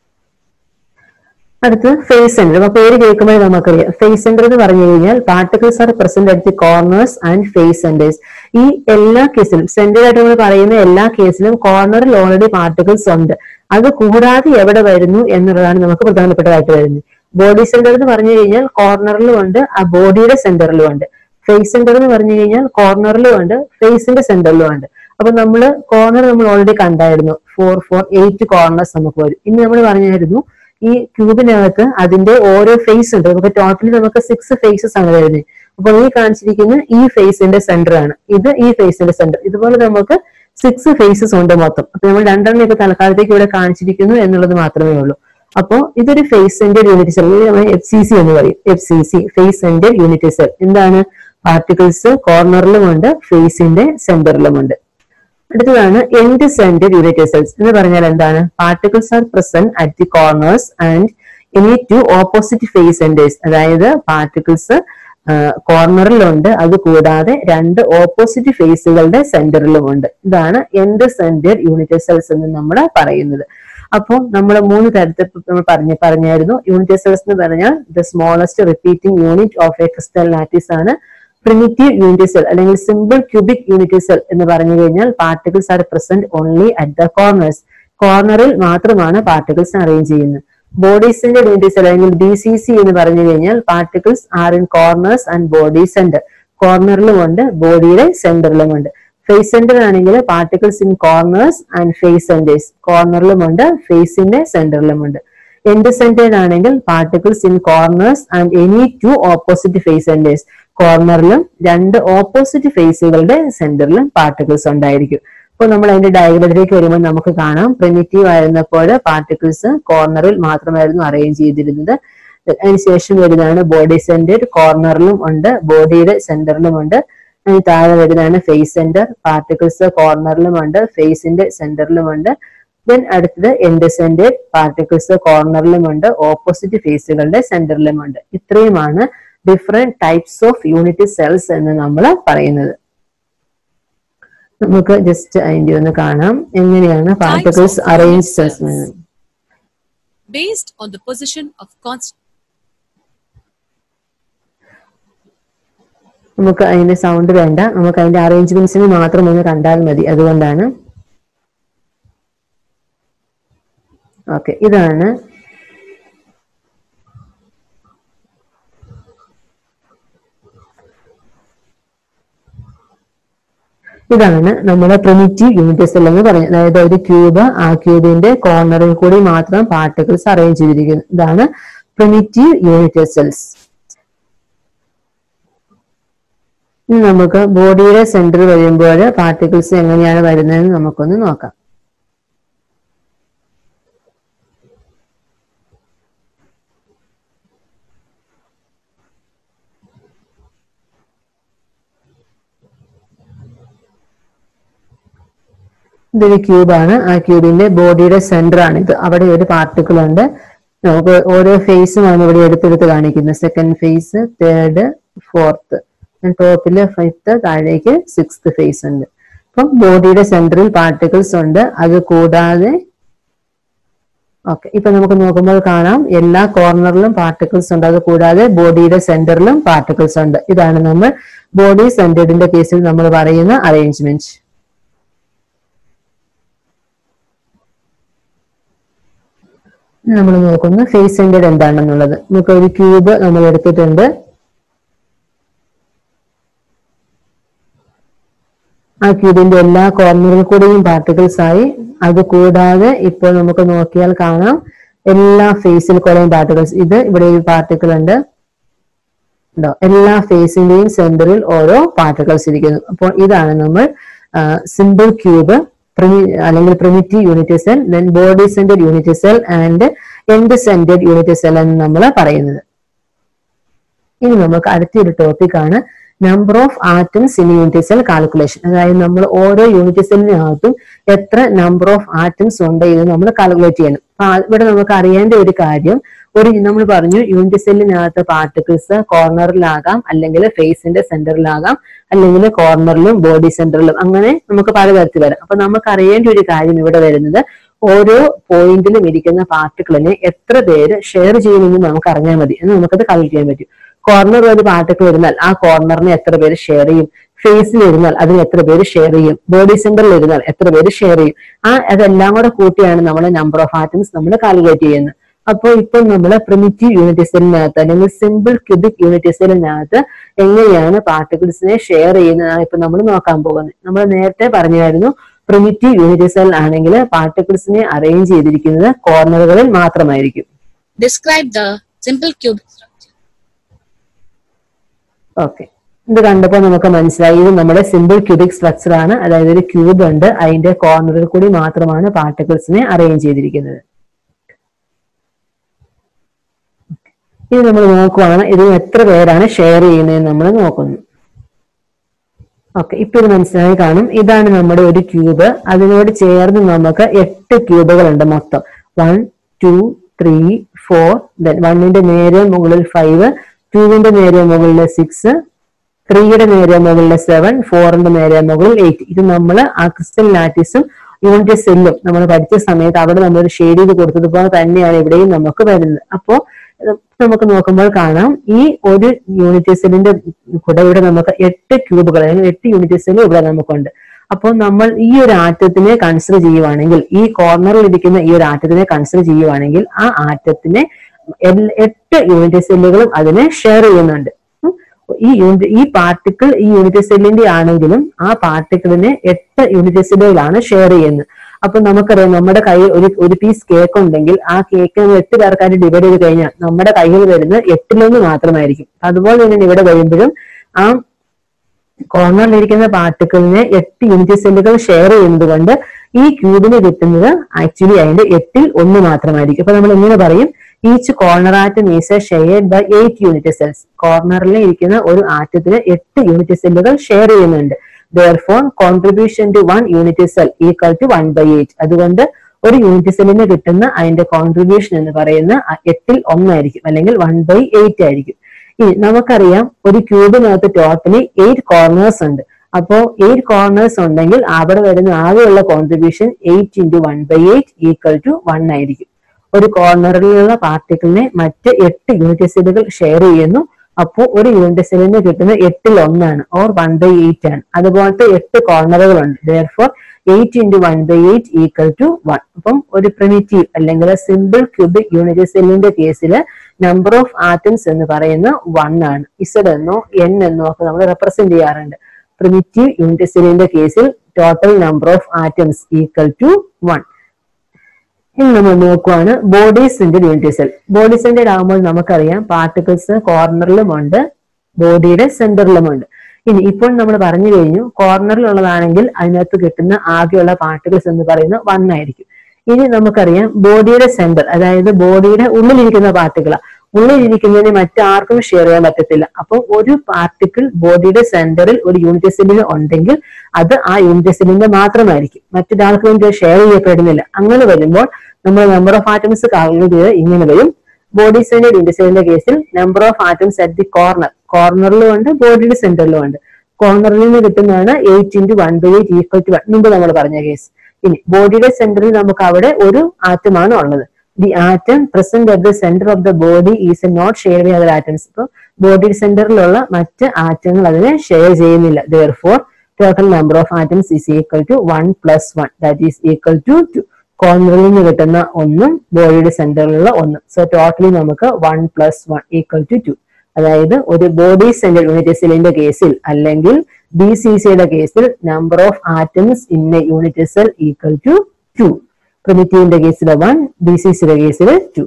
അടുത്ത് ഫേസ് സെന്റർ അപ്പൊ പേര് കേൾക്കുമ്പോൾ നമുക്കറിയാം ഫേസ് സെന്റർ എന്ന് പറഞ്ഞു കഴിഞ്ഞാൽ particles are present at the corners and face centres ഈ എല്ലാ കേസിലും സെന്റർ ആയിട്ട് നമ്മൾ പറയുന്ന എല്ലാ കേസിലും കോർണറിൽ ഓൾറെഡി പാർട്ടിക്കിൾസ് ഉണ്ട് അത് കൂടാതെ എവിടെ വരുന്നു എന്നുള്ളതാണ് നമുക്ക് പ്രധാനപ്പെട്ടതായിട്ട് വരുന്നത് ബോഡി സെന്റർ എന്ന് പറഞ്ഞു കഴിഞ്ഞാൽ കോർണറിലും ഉണ്ട് ആ ബോഡിയുടെ സെന്ററിലും ഉണ്ട് ഫേസ് സെന്റർ എന്ന് പറഞ്ഞു കഴിഞ്ഞാൽ കോർണറിലും ഉണ്ട് ഫേസിന്റെ സെന്ററിലും ഉണ്ട് അപ്പൊ നമ്മൾ കോർണർ നമ്മൾ ഓൾറെഡി കണ്ടായിരുന്നു ഫോർ ഫോർ എയ്റ്റ് കോർണേഴ്സ് നമുക്ക് വരും ഇനി നമ്മൾ പറഞ്ഞായിരുന്നു ഈ ക്യൂബിനകത്ത് അതിന്റെ ഓരോ ഫേസ് ഉണ്ട് നമുക്ക് ടോട്ടലി നമുക്ക് സിക്സ് ഫേസസ് ആണ് വരുന്നത് അപ്പോൾ ഈ കാണിച്ചിരിക്കുന്ന ഈ ഫേസിന്റെ സെന്റർ ആണ് ഇത് ഈ ഫേസിന്റെ സെന്റർ ഇതുപോലെ നമുക്ക് സിക്സ് ഫേസസ് ഉണ്ട് മൊത്തം അപ്പൊ നമ്മൾ രണ്ടെണ്ണം ഇപ്പൊ തൽക്കാലത്തേക്ക് ഇവിടെ കാണിച്ചിരിക്കുന്നു എന്നുള്ളത് മാത്രമേ ഉള്ളൂ അപ്പോ ഇതൊരു ഫേസ് സെന്റർ യൂണിറ്റ് സെൽ നമ്മൾ എഫ് സി സി എന്ന് പറയും F C C face centre unit cell എന്താണ് പാർട്ടിക്കിൾസ് കോർണറിലും ഉണ്ട് ഫേസിന്റെ സെന്ററിലും ഉണ്ട് അടുത്തതാണ് എൻഡ് സെന്റർ യൂണിറ്റ് സെൽസ് എന്ന് പറഞ്ഞാൽ എന്താണ് particles are present at the corners and any two opposite face centres അതായത് പാർട്ടിക്കിൾസ് കോർണറിലുണ്ട് അത് കൂടാതെ രണ്ട് ഓപ്പോസിറ്റ് ഫേസുകളുടെ സെന്ററിലുമുണ്ട് ഇതാണ് എൻഡ് സെന്റർ യൂണിറ്റ് സെൽസ് എന്ന് നമ്മൾ പറയുന്നത് അപ്പോൾ നമ്മൾ മൂന്ന് തരത്തിൽ നമ്മൾ പറഞ്ഞ പറഞ്ഞായിരുന്നു യൂണിറ്റ് സെൽസ് എന്ന് പറഞ്ഞാൽ the smallest repeating unit of a crystal lattice ആണ് പ്രിമിറ്റീവ് യൂണിറ്റ് സെൽ അല്ലെങ്കിൽ സിമ്പിൾ ക്യൂബിക് യൂണിറ്റ് സെൽ എന്ന് പറഞ്ഞു കഴിഞ്ഞാൽ particles are present only at the corners കോർണറിൽ മാത്രമാണ് പാർട്ടിക്കിൾസ് അറേഞ്ച് ചെയ്യുന്നത് ബോഡീസിന്റെ യൂണിറ്റ് സെൽ അല്ലെങ്കിൽ ബി സി സി എന്ന് പറഞ്ഞു കഴിഞ്ഞാൽ particles are in corners and body centre കോർണറിലും ഉണ്ട് ബോഡിയുടെ സെന്ററിലും ഉണ്ട് ഫേസ് സെന്റർ ആണെങ്കിൽ particles in corners and face centres കോർണറിലും ഉണ്ട് ഫേസിന്റെ സെന്ററിലും ഉണ്ട് എൻഡ് സെന്റേഡ് ആണെങ്കിൽ particles in corners and any two opposite face centres കോർണറിലും രണ്ട് ഓപ്പോസിറ്റ് ഫേസുകളുടെ സെന്ററിലും പാർട്ടിക്കിൾസ് ഉണ്ടായിരിക്കും അപ്പോൾ നമ്മൾ അതിന്റെ ഡയഗ്രത്തിലേക്ക് വരുമ്പോൾ നമുക്ക് കാണാം പ്രിമിറ്റീവ് ആയിരുന്നപ്പോൾ പാർട്ടിക്കിൾസ് കോർണറിൽ മാത്രമായിരുന്നു അറേഞ്ച് ചെയ്തിരുന്നത് അതിനുശേഷം വരുന്നതാണ് ബോഡി സെന്റർ കോർണറിലും ഉണ്ട് ബോഡിയുടെ സെന്ററിലും ഉണ്ട് അതിന് താഴെ വരുന്നതാണ് ഫേസ് സെന്റർ പാർട്ടിക്കിൾസ് കോർണറിലും ഉണ്ട് ഫേസിന്റെ സെന്ററിലും ഉണ്ട് ദെൻ അടുത്തത് എൻഡ് സെന്റർ പാർട്ടിക്കിൾസ് കോർണറിലും ഉണ്ട് ഓപ്പോസിറ്റ് ഫേസുകളുടെ സെന്ററിലും ഉണ്ട് ഇത്രയുമാണ് different types of unit cells എന്ന് നമ്മൾ പറയുന്നത് നമുക്ക് ജസ്റ്റ് അതിന്റെ ഒന്ന് കാണാം എങ്ങനെയാണ് particles of arrange unit cells cells. based on the position of constant നമുക്ക് അതിന്റെ സൗണ്ട് വേണ്ട നമുക്ക് അതിന്റെ അറേഞ്ച്മെന്റ്സിന് മാത്രം ഒന്ന് കണ്ടാൽ മതി അതുകൊണ്ടാണ് ഓക്കെ ഇതാണ് ഇതാണ് നമ്മുടെ പ്രിമിറ്റീവ് യൂണിറ്റ് സെൽ എന്ന് പറയുന്നത് അതായത് ഒരു ക്യൂബ് ആ ക്യൂബിന്റെ കോർണറിൽ കൂടി മാത്രം പാർട്ടിക്കിൾസ് അറേഞ്ച് ചെയ്തിരിക്കുന്നു ഇതാണ് പ്രിമിറ്റീവ് യൂണിറ്റ് സെൽസ് ഇനി നമുക്ക് ബോഡിയുടെ സെന്റർ വരുമ്പോൾ പാർട്ടിക്കിൾസ് എങ്ങനെയാണ് വരുന്നതെന്ന് നമുക്കൊന്ന് നോക്കാം ഇതൊരു ക്യൂബാണ് ആ ക്യൂബിന്റെ ബോഡിയുടെ സെന്റർ ആണ് ഇത് അവിടെ ഒരു പാർട്ടിക്കിൾ ഉണ്ട് നമുക്ക് ഓരോ ഫേസുമാണ് ഇവിടെ എടുത്തെടുത്ത് കാണിക്കുന്നത് സെക്കൻഡ് ഫേസ് തേർഡ് ഫോർത്ത് ടോപ്പില് ഫിഫ്ത്ത് താഴേക്ക് സിക്സ്ത് ഫേസ് ഉണ്ട് അപ്പം ബോഡിയുടെ സെന്ററിൽ പാർട്ടിക്കിൾസ് ഉണ്ട് അത് കൂടാതെ ഓക്കെ ഇപ്പൊ നമുക്ക് നോക്കുമ്പോൾ കാണാം എല്ലാ കോർണറിലും പാർട്ടിക്കിൾസ് ഉണ്ട് അത് കൂടാതെ ബോഡിയുടെ സെന്ററിലും പാർട്ടിക്കിൾസ് ഉണ്ട് ഇതാണ് നമ്മൾ ബോഡി സെന്ററിന്റെ കേസിൽ നമ്മൾ പറയുന്ന അറേഞ്ച്മെന്റ് നമ്മൾ നോക്കുന്നു ഫേസ് സെന്റഡ് എന്താണെന്നുള്ളത് നമുക്ക് ഒരു ക്യൂബ് നമ്മൾ എടുത്തിട്ടുണ്ട് ആ ക്യൂബിന്റെ എല്ലാ കോർണറിൽ കൂടെയും പാർട്ടിക്കിൾസ് ആയി അത് കൂടാതെ ഇപ്പോൾ നമുക്ക് നോക്കിയാൽ കാണാം എല്ലാ ഫേസിൽ കൂടെയും പാർട്ടിക്കിൾസ് ഇത് ഇവിടെ ഒരു പാർട്ടിക്കിൾ ഉണ്ട് ഉണ്ടോ എല്ലാ ഫേസിന്റെയും സെന്ററിൽ ഓരോ പാർട്ടിക്കിൾസ് ഇരിക്കുന്നു അപ്പോൾ ഇതാണ് നമ്മൾ സിമ്പിൾ ക്യൂബ് അല്ലെങ്കിൽ primitive unit cell then body centred unit cell and end centred unit cell എന്ന് നമ്മൾ പറയുന്നത് ഇനി നമുക്ക് അടുത്തൊരു ടോപ്പിക് ആണ് number of atoms in unit cell calculation അതായത് നമ്മൾ ഓരോ യൂണിറ്റ് സെല്ലിനകത്തും എത്ര നമ്പർ ഓഫ് ആറ്റംസ് ഉണ്ട് എന്ന് നമ്മൾ കാൽക്കുലേറ്റ് ചെയ്യണം അപ്പൊ ആ- ഇവിടെ നമുക്ക് അറിയേണ്ട ഒരു കാര്യം ഒരു നമ്മൾ പറഞ്ഞു യൂണിറ്റ് സെല്ലിനകത്ത് പാർട്ടിക്കിൾസ് കോർണറിലാകാം അല്ലെങ്കിൽ ഫേസിന്റെ സെന്ററിലാകാം അല്ലെങ്കിൽ കോർണറിലും ബോഡി സെന്ററിലും അങ്ങനെ നമുക്ക് പലതരത്തിൽ വരാം അപ്പൊ നമുക്ക് അറിയേണ്ട ഒരു കാര്യം ഇവിടെ വരുന്നത് ഓരോ പോയിന്റിലും ഇരിക്കുന്ന പാർട്ടിക്കിളിനെ എത്ര പേര് ഷെയർ ചെയ്യുമെന്ന് നമുക്ക് അറിഞ്ഞാൽ മതി എന്ന് നമുക്കത് കാൽക്കുലേറ്റ് ചെയ്യാൻ പറ്റും കോർണർ ഒരു പാർട്ടിക്കിൾ ഇരുന്നാൽ ആ കോർണറിനെ എത്ര പേര് ഷെയർ ചെയ്യും ഫേസിൽ ഇരുന്നാൽ അതിന് എത്ര പേര് ഷെയർ ചെയ്യും ബോഡി സെന്ററിൽ ഇരുന്നാൽ എത്ര പേര് ഷെയർ ചെയ്യും ആ അതെല്ലാം കൂടെ കൂട്ടിയാണ് നമ്മൾ നമ്പർ ഓഫ് ആറ്റംസ് നമ്മൾ കാൽക്കുലേറ്റ് ചെയ്യുന്നത് അപ്പോൾ ഇപ്പോൾ നമ്മൾ പ്രിമിറ്റീവ് യൂണിറ്റ് സെല്ലിനകത്ത് അല്ലെങ്കിൽ സിമ്പിൾ ക്യൂബിക് യൂണിറ്റ് സെല്ലിനകത്ത് എങ്ങനെയാണ് പാർട്ടിക്കിൾസിനെ ഷെയർ ചെയ്യുന്നതാണ് ഇപ്പൊ നമ്മൾ നോക്കാൻ പോകുന്നത് നമ്മൾ നേരത്തെ പറഞ്ഞായിരുന്നു പ്രിമിറ്റീവ് യൂണിറ്റ് സെൽ ആണെങ്കിൽ പാർട്ടിക്കിൾസിനെ അറേഞ്ച് ചെയ്തിരിക്കുന്നത് കോർണറുകളിൽ മാത്രമായിരിക്കും describe the simple cube structure. Okay ഇത് കണ്ടപ്പോൾ നമുക്ക് മനസ്സിലായി ഇത് നമ്മുടെ സിമ്പിൾ ക്യൂബിക് സ്ട്രക്ചർ ആണ് അതായത് ഒരു ക്യൂബ് ഉണ്ട് അതിന്റെ കോർണറിൽ കൂടി മാത്രമാണ് പാർട്ടിക്കിൾസിനെ അറേഞ്ച് ചെയ്തിരിക്കുന്നത് ഇനി നമ്മൾ നോക്കുവാണ് ഇത് എത്ര പേരാണ് ഷെയർ ചെയ്യുന്നതെന്ന് നമ്മൾ നോക്കുന്നു ഓക്കെ ഇപ്പൊ ഇത് മനസ്സിലായി കാണും ഇതാണ് നമ്മുടെ ഒരു ക്യൂബ് അതിനോട് ചേർന്ന് നമുക്ക് എട്ട് ക്യൂബുകൾ ഉണ്ട് മൊത്തം one two three four then വണ്ണിന്റെ നേരെ മുകളിൽ ഫൈവ് ടൂവിന്റെ നേരെ മുകളിൽ സിക്സ് ത്രീയുടെ നേരെ മുകളിൽ സെവൻ ഫോറിന്റെ നേരെ മുകളിൽ എയ്റ്റ് ഇത് നമ്മൾ ആ ക്രിസ്റ്റൽ ലാറ്റിസും യൂണിറ്റ് സെല്ലും നമ്മൾ പഠിച്ച സമയത്ത് അവിടെ നമ്മൾ ഷെയ്ഡ് ചെയ്ത് കൊടുത്തതുപോലെ തന്നെയാണ് ഇവിടെയും നമുക്ക് വരുന്നത് അപ്പോ ഇത് നമുക്ക് നോക്കുമ്പോൾ കാണാം ഈ ഒരു യൂണിറ്റ് സെല്ലിന്റെ കൂടെ ഇവിടെ നമുക്ക് എട്ട് ക്യൂബുകൾ അല്ലെങ്കിൽ എട്ട് യൂണിറ്റ് സെല്ല് ഇവിടെ നമുക്കുണ്ട് അപ്പോൾ നമ്മൾ ഈ ഒരു ആറ്റത്തിനെ കൺസിഡർ ചെയ്യുവാണെങ്കിൽ ഈ കോർണറിൽ ഇരിക്കുന്ന ഈ ഒരു ആറ്റത്തിനെ കൺസിഡർ ചെയ്യുവാണെങ്കിൽ ആ ആറ്റത്തിനെ എൽ- എട്ട് യൂണിറ്റ് സെല്ലുകളും അതിനെ ഷെയർ ചെയ്യുന്നുണ്ട് ഉം. ഈ യൂണിറ്റ് ഈ പാർട്ടിക്കിൾ ഈ യൂണിറ്റ് സെല്ലിന്റെ ആണെങ്കിലും ആ പാർട്ടിക്കിളിനെ എട്ട് യൂണിറ്റ് സെല്ലുകളാണ് ഷെയർ ചെയ്യുന്നത് അപ്പൊ നമുക്കറിയാം നമ്മുടെ കയ്യിൽ ഒരു ഒരു പീസ് കേക്ക് ഉണ്ടെങ്കിൽ ആ കേക്ക് നമ്മൾ എട്ട് പേർക്കായിട്ട് ഡിവൈഡ് ചെയ്ത് കഴിഞ്ഞാൽ നമ്മുടെ കയ്യിൽ വരുന്നത് എട്ടിലൊന്ന് മാത്രമായിരിക്കും അതുപോലെ തന്നെ ഇവിടെ വരുമ്പോഴും ആ കോർണറിലിരിക്കുന്ന പാർട്ടിക്കിളിനെ എട്ട് യൂണിറ്റ് സെല്ലുകൾ ഷെയർ ചെയ്യുന്നത് കൊണ്ട് ഈ ക്യൂബിന് കിട്ടുന്നത് ആക്ച്വലി അതിന്റെ എട്ടിൽ ഒന്ന് മാത്രമായിരിക്കും അപ്പൊ നമ്മൾ എങ്ങനെ പറയും each corner atom is shared by eight unit cells കോർണറിൽ ഇരിക്കുന്ന ഒരു ആറ്റത്തിന് എട്ട് യൂണിറ്റ് സെല്ലുകൾ ഷെയർ ചെയ്യുന്നുണ്ട് therefore contribution to one unit cell equal to one by eight അതുകൊണ്ട് ഒരു യൂണിറ്റ് സെല്ലിന് കിട്ടുന്ന അതിന്റെ കോൺട്രിബ്യൂഷൻ എന്ന് പറയുന്ന ആ എട്ടിൽ ഒന്നായിരിക്കും അല്ലെങ്കിൽ വൺ ബൈ എയ്റ്റ് ആയിരിക്കും ഇനി നമുക്കറിയാം ഒരു ക്യൂബിനകത്ത് ടോട്ടലി എയ്റ്റ് കോർണേഴ്സ് ഉണ്ട് അപ്പോ എയ്റ്റ് കോർണേഴ്സ് ഉണ്ടെങ്കിൽ അവിടെ വരുന്ന ആകെയുള്ള contribution eight into one by eight equal to one ആയിരിക്കും ഒരു കോർണറിലുള്ള പാർട്ടിക്കിളിനെ മറ്റ് എട്ട് യൂണിറ്റ് സെല്ലുകൾ ഷെയർ ചെയ്യുന്നു അപ്പോൾ ഒരു യൂണിറ്റ് സെല്ലിന് കിട്ടുന്ന എട്ടിൽ ഒന്നാണ് ഓർ വൺ ബൈ എയ്റ്റ് ആണ് അതുപോലത്തെ എട്ട് കോർണറുകളുണ്ട് therefore eight into one by eight equal to one അപ്പം ഒരു പ്രിമിറ്റീവ് അല്ലെങ്കിൽ സിമ്പിൾ ക്യൂബിക് യൂണിറ്റ് സെല്ലിന്റെ കേസിൽ നമ്പർ ഓഫ് ആറ്റംസ് എന്ന് പറയുന്ന വൺ ആണ് ഇസഡ് എന്നോ എൻ എന്നോ ഒക്കെ നമ്മൾ റെപ്രസെന്റ് ചെയ്യാറുണ്ട് പ്രിമിറ്റീവ് യൂണിറ്റ് സെല്ലിന്റെ കേസിൽ total number of atoms equal to one ഇനി നമ്മൾ നോക്കുവാണ് body centred unit cell body centred ആകുമ്പോൾ നമുക്കറിയാം പാർട്ടിക്കിൾസ് കോർണറിലുമുണ്ട് ബോഡിയുടെ സെന്ററിലുമുണ്ട് ഇനി ഇപ്പോൾ നമ്മൾ പറഞ്ഞു കഴിഞ്ഞു കോർണറിലുള്ളതാണെങ്കിൽ അതിനകത്ത് കിട്ടുന്ന ആകെയുള്ള പാർട്ടിക്കിൾസ് എന്ന് പറയുന്നത് വൺ ആയിരിക്കും ഇനി നമുക്കറിയാം ബോഡിയുടെ സെന്റർ അതായത് ബോഡിയുടെ ഉള്ളിലിരിക്കുന്ന പാർട്ടിക്കിളാ ഉള്ളിലിരിക്കുന്നതിന് മറ്റാർക്കും ഷെയർ ചെയ്യാൻ പറ്റത്തില്ല അപ്പോൾ ഒരു പാർട്ടിക്കിൾ ബോഡിയുടെ സെന്ററിൽ ഒരു യൂണിറ്റ് സെല്ലിന് ഉണ്ടെങ്കിൽ അത് ആ യൂണിറ്റ് സെല്ലിന്റെ മാത്രമായിരിക്കും മറ്റൊരാൾക്ക് വേണ്ടി ഷെയർ ചെയ്യപ്പെടുന്നില്ല അങ്ങനെ വരുമ്പോൾ നമ്മൾ നമ്പർ ഓഫ് ആറ്റംസ് കാൽക്കുലേറ്റ് ചെയ്ത് ഇങ്ങനെ വരും ബോഡി സെന്റർ യൂണിറ്റ് സെല്ലിന്റെ കേസിൽ number of atoms at the corner കോർണറിലും ഉണ്ട് ബോഡിയുടെ സെന്ററിലും ഉണ്ട് കോർണറിൽ നിന്ന് കിട്ടുന്നതാണ് eight into one by eight equal to one മുമ്പ് നമ്മൾ പറഞ്ഞ കേസ് ഇനി ബോഡിയുടെ സെന്ററിൽ നമുക്ക് അവിടെ ഒരു ആറ്റമാണ് ഉള്ളത് the atom present at the centre of the body is not share by other atoms ഇപ്പൊ ബോഡി സെന്ററിലുള്ള മറ്റ് ആറ്റങ്ങൾ അതിനെ ഷെയർ ചെയ്യുന്നില്ല therefore total number of atoms is equal to one plus one that is equal to two കോർണറിൽ നിന്ന് കിട്ടുന്ന ഒന്നും ബോഡിയുടെ സെന്ററിലുള്ള ഒന്നും സോ ടോട്ടലി നമുക്ക് one plus one equal to two അതായത് ഒരു ബോഡി സെന്റർ യൂണിറ്റ് സെല്ലിന്റെ കേസിൽ അല്ലെങ്കിൽ ബി സി സിയുടെ കേസിൽ number of atoms in a unit cell equal to two പ്രിമിറ്റീവിന്റെ കേസിൽ വൺ ബി സി സിയുടെ കേസിൽ ടു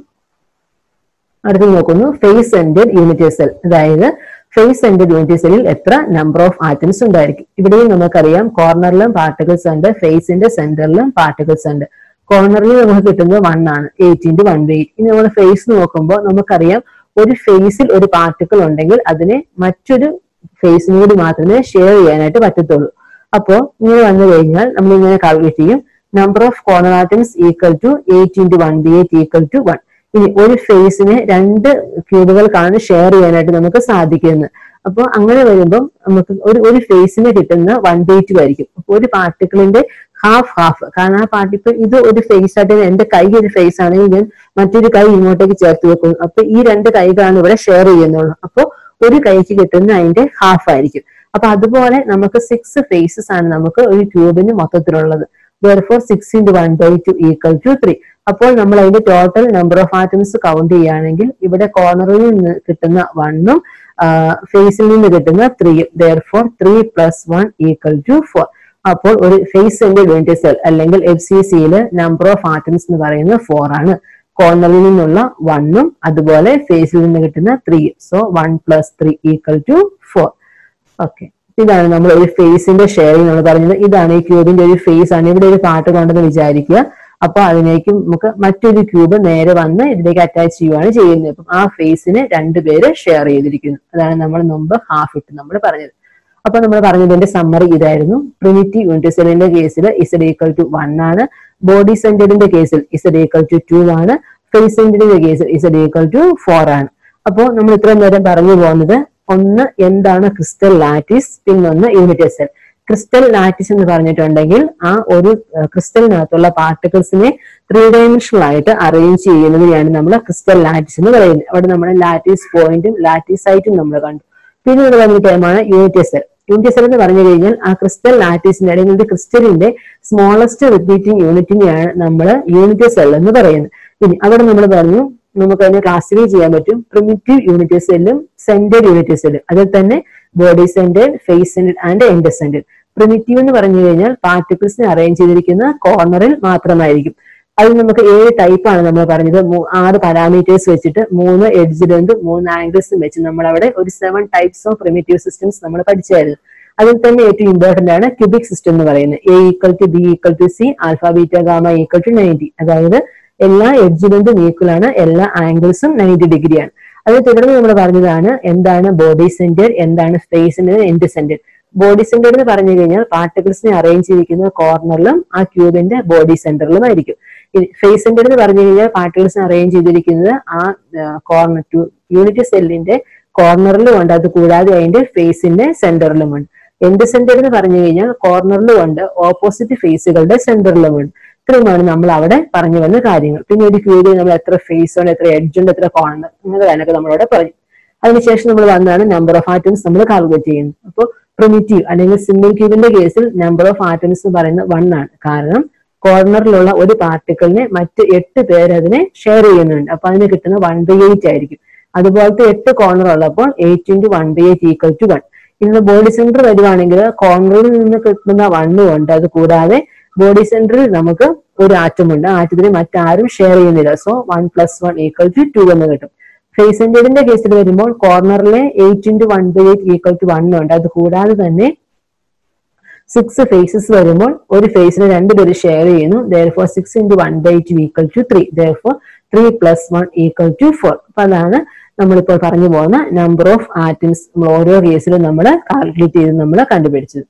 അടുത്ത് നോക്കുന്നു ഫേസ് സെന്റഡ് യൂണിറ്റ് സെൽ അതായത് ഫേസ് സെന്റഡ് യൂണിറ്റ് സെല്ലിൽ എത്ര നമ്പർ ഓഫ് ആറ്റംസ് ഉണ്ടായിരിക്കും ഇവിടെയും നമുക്കറിയാം കോർണറിലും പാർട്ടിക്കിൾസ് ഉണ്ട് ഫേസിന്റെ സെന്ററിലും പാർട്ടിക്കിൾസ് ഉണ്ട് കോർണറിൽ നമുക്ക് കിട്ടുന്നത് വൺ ആണ് eight into one by eight ഇനി നമ്മൾ ഫേസ് നോക്കുമ്പോൾ നമുക്കറിയാം ഒരു ഫേസിൽ ഒരു പാർട്ടിക്കിൾ ഉണ്ടെങ്കിൽ അതിനെ മറ്റൊരു ഫേസിനും കൂടി മാത്രമേ ഷെയർ ചെയ്യാനായിട്ട് പറ്റത്തുള്ളൂ അപ്പോ ഇങ്ങനെ വന്നു കഴിഞ്ഞാൽ നമ്മൾ ഇങ്ങനെ കാൽക്കുലേറ്റ് ചെയ്യും number of corner atoms equal to eight into one by eight equal to one ഇനി ഒരു ഫേസിനെ രണ്ട് ക്യൂബുകൾക്കാണ് ഷെയർ ചെയ്യാനായിട്ട് നമുക്ക് സാധിക്കുന്നത് അപ്പോൾ അങ്ങനെ വരുമ്പോൾ നമുക്ക് ഒരു ഒരു ഫേസിന് കിട്ടുന്ന വൺ ബൈ ടു ആയിരിക്കും അപ്പോൾ ഒരു പാർട്ടിക്കിളിന്റെ ഹാഫ് ഹാഫ് കാരണം ആ പാർട്ടിക്കിൾ ഇത് ഒരു ഫേസ് ആയിട്ട് എന്റെ കൈ ഒരു ഫേസ് ആണെങ്കിൽ ഞാൻ മറ്റൊരു കൈ ഇങ്ങോട്ടേക്ക് ചേർത്ത് വെക്കുന്നു അപ്പൊ ഈ രണ്ട് കൈകളാണ് ഇവിടെ ഷെയർ ചെയ്യുന്നുള്ളൂ അപ്പോൾ ഒരു കൈക്ക് കിട്ടുന്ന അതിന്റെ ഹാഫ് ആയിരിക്കും അപ്പൊ അതുപോലെ നമുക്ക് സിക്സ് ഫേസസ് ആണ് നമുക്ക് ഒരു ട്യൂബിന് മൊത്തത്തിലുള്ളത് for six into one by two equal to three അപ്പോൾ നമ്മൾ അതിന്റെ total number of atoms count ചെയ്യുകയാണെങ്കിൽ ഇവിടെ കോർണറിൽ നിന്ന് കിട്ടുന്ന വണ്ണും ഫേസിൽ നിന്ന് കിട്ടുന്ന ത്രീയും four three plus one equal to four അപ്പോൾ ഒരു ഫേസ് സെന്റഡ് യൂണിറ്റ് സെൽ അല്ലെങ്കിൽ എഫ് സി സിയിൽ നമ്പർ ഓഫ് ആറ്റംസ് എന്ന് പറയുന്നത് ഫോർ ആണ് കോർണറിൽ നിന്നുള്ള വണ്ണും അതുപോലെ ഫേസിൽ നിന്ന് കിട്ടുന്ന ത്രീയും so one plus three equal to four okay ഇതാണ് നമ്മൾ ഒരു ഫേസിന്റെ ഷെയറിംഗ് നമ്മൾ പറഞ്ഞത് ഇതാണ് ഈ ക്യൂബിന്റെ ഒരു ഫേസ് ആണ് ഇവിടെ ഒരു പാട്ട് കൊണ്ടെന്ന് വിചാരിക്കുക അപ്പൊ അതിലേക്ക് നമുക്ക് മറ്റൊരു ക്യൂബ് നേരെ വന്ന് ഇതിലേക്ക് അറ്റാച്ച് ചെയ്യുകയാണ് ചെയ്യുന്നത് അപ്പം ആ ഫേസിനെ രണ്ടുപേര് ഷെയർ ചെയ്തിരിക്കുന്നു അതാണ് നമ്മൾ മുമ്പ് ഹാഫ് ഇട്ട് നമ്മൾ പറഞ്ഞത് അപ്പൊ നമ്മൾ പറഞ്ഞതിന്റെ സമ്മറി ഇതായിരുന്നു പ്രിമിറ്റീവ് യൂണിറ്റ് സെല്ലിന്റെ കേസിൽ ഇസഡ് ഈക്വൽ ടു വൺ ആണ് ബോഡി സെന്ററിന്റെ കേസിൽ ഇസഡ് ഈക്വൽ ടു ടു ആണ് ഫേസ് സെന്ററിന്റെ കേസിൽ ഇസഡ് ഈക്വൽ ടു ഫോർ ആണ് അപ്പോൾ നമ്മൾ ഇത്രയും നേരം പറഞ്ഞു പോകുന്നത് ഒന്ന് എന്താണ് ക്രിസ്റ്റൽ ലാറ്റിസ് പിന്നൊന്ന് യൂണിറ്റ് സെൽ ക്രിസ്റ്റൽ ലാറ്റിസ് എന്ന് പറഞ്ഞിട്ടുണ്ടെങ്കിൽ ആ ഒരു ക്രിസ്റ്റലിനകത്തുള്ള പാർട്ടിക്കിൾസിനെ ത്രീ ഡയമെൻഷണൽ ആയിട്ട് അറേഞ്ച് ചെയ്യുന്നതിനെയാണ് നമ്മൾ ക്രിസ്റ്റൽ ലാറ്റിസ് എന്ന് പറയുന്നത് അവിടെ നമ്മൾ ലാറ്റിസ് പോയിന്റും ലാറ്റിസ് സൈറ്റും നമ്മൾ കണ്ടു പിന്നെ നമ്മൾ പറഞ്ഞ ടൈമാണ് യൂണിറ്റ് സെൽ യൂണിറ്റ് സെൽ എന്ന് പറഞ്ഞു കഴിഞ്ഞാൽ ആ ക്രിസ്റ്റൽ ലാറ്റിസിന്റെ അല്ലെങ്കിൽ ഒരു ക്രിസ്റ്റലിന്റെ സ്മോളസ്റ്റ് റിപ്പീറ്റിംഗ് യൂണിറ്റിനെയാണ് നമ്മൾ യൂണിറ്റ് സെൽ എന്ന് പറയുന്നത് പിന്നെ അവിടെ നമ്മൾ പറഞ്ഞു നമുക്ക് അതിനെ ക്ലാസിഫൈ ചെയ്യാൻ പറ്റും പ്രിമിറ്റീവ് യൂണിറ്റ് സെല്ലും സെന്റഡ് യൂണിറ്റ് സെല്ലും അതിൽ തന്നെ body centred face centred and end centred primitive എന്ന് പറഞ്ഞു കഴിഞ്ഞാൽ പാർട്ടിക്കിൾസിനെ അറേഞ്ച് ചെയ്തിരിക്കുന്ന കോർണറിൽ മാത്രമായിരിക്കും അതിൽ നമുക്ക് ഏഴ് ടൈപ്പാണ് നമ്മൾ പറഞ്ഞത് മൂ- ആറ് പാരാമീറ്റേഴ്സ് വെച്ചിട്ട് മൂന്ന് എഡ്ജ് ലെന്തും മൂന്ന് ആംഗിൾസും വെച്ച് നമ്മൾ അവിടെ ഒരു seven types of primitive systems നമ്മൾ പഠിച്ചായിരുന്നു അതിൽ തന്നെ ഏറ്റവും ഇമ്പോർട്ടന്റ് ആണ് ക്യൂബിക് സിസ്റ്റം എന്ന് പറയുന്നത് A equal to B equal to C alpha beta gamma equal to ninety അതായത് എല്ലാ എഡ്ജ് ലെന്തും ഈക്വൽ ആണ് എല്ലാ ആംഗിൾസും നയൻറ്റി ഡിഗ്രിയാണ് അത് തുടർന്ന് നമ്മൾ പറഞ്ഞതാണ് എന്താണ് ബോഡി സെന്റർ എന്താണ് face centre end centre body centre എന്ന് പറഞ്ഞു കഴിഞ്ഞാൽ പാർട്ടിക്കിൾസിനെ അറേഞ്ച് ചെയ്തിരിക്കുന്ന കോർണറിലും ആ ക്യൂബിന്റെ ബോഡി സെന്ററിലും ആയിരിക്കും ഫേസ് സെന്റർ എന്ന് പറഞ്ഞു കഴിഞ്ഞാൽ പാർട്ടിക്കിൾസിനെ അറേഞ്ച് ചെയ്തിരിക്കുന്നത് ആ കോർണർ ടു യൂണിറ്റ് സെല്ലിന്റെ കോർണറിലും ഉണ്ട് അത് കൂടാതെ അതിന്റെ ഫേസിന്റെ സെന്ററിലും ഉണ്ട് എൻഡ് സെന്റർ എന്ന് പറഞ്ഞു കഴിഞ്ഞാൽ കോർണറിലും ഉണ്ട് ഓപ്പോസിറ്റ് ഫേസുകളുടെ സെന്ററിലും ഉണ്ട് ഇത്രയുമാണ് നമ്മൾ അവിടെ പറഞ്ഞു വന്ന കാര്യങ്ങൾ പിന്നെ ഒരു ക്യൂബിൽ നമ്മൾ എത്ര ഫേസ് ഉണ്ട് എത്ര എഡ്ജ് ഉണ്ട് എത്ര കോർണർ അങ്ങനെ കാര്യങ്ങളൊക്കെ നമ്മളവിടെ പറഞ്ഞു അതിനുശേഷം നമ്മൾ വന്നാണ് നമ്പർ ഓഫ് ആറ്റംസ് നമ്മൾ കാൽക്കുലേറ്റ് ചെയ്യുന്നത് അപ്പോൾ പ്രിമിറ്റീവ് അല്ലെങ്കിൽ സിംഗിൾ ക്യൂബിന്റെ കേസിൽ നമ്പർ ഓഫ് ആറ്റംസ് എന്ന് പറയുന്നത് വൺ ആണ് കാരണം കോർണറിലുള്ള ഒരു പാർട്ടിക്കിളിനെ മറ്റ് എട്ട് പേര് അതിനെ ഷെയർ ചെയ്യുന്നുണ്ട് അപ്പൊ അതിന് കിട്ടുന്ന വൺ ബൈ എയ്റ്റ് ആയിരിക്കും അതുപോലത്തെ എട്ട് കോർണർ ഉള്ളപ്പോൾ eight into one by eight equal to one ഇന്ന് ബോഡി സെന്റർ വരുവാണെങ്കിൽ കോർണറിൽ നിന്ന് കിട്ടുന്ന വണ്ണും ഉണ്ട് അത് കൂടാതെ ബോഡി സെന്ററിൽ നമുക്ക് ഒരു ആറ്റം ഉണ്ട് ആ ആറ്റത്തിന് മറ്റാരും ഷെയർ ചെയ്യുന്നില്ല so one plus one equal to two എന്ന് കിട്ടും ഫേസ് സെന്ററിന്റെ കേസിൽ വരുമ്പോൾ കോർണറിലെ eight into one by eight equal to one ഉണ്ട് അത് കൂടാതെ തന്നെ സിക്സ് ഫേസസ് വരുമ്പോൾ ഒരു ഫേസിന് രണ്ടുപേര് ഷെയർ ചെയ്യുന്നു therefore six into one by two equal to three therefore three plus one equal to four അപ്പൊ അതാണ് നമ്മളിപ്പോൾ പറഞ്ഞു പോകുന്ന നമ്പർ ഓഫ് ആറ്റംസ് നമ്മൾ ഓരോ കേസിലും നമ്മൾ കാൽക്കുലേറ്റ് ചെയ്ത് നമ്മൾ കണ്ടുപിടിച്ചത്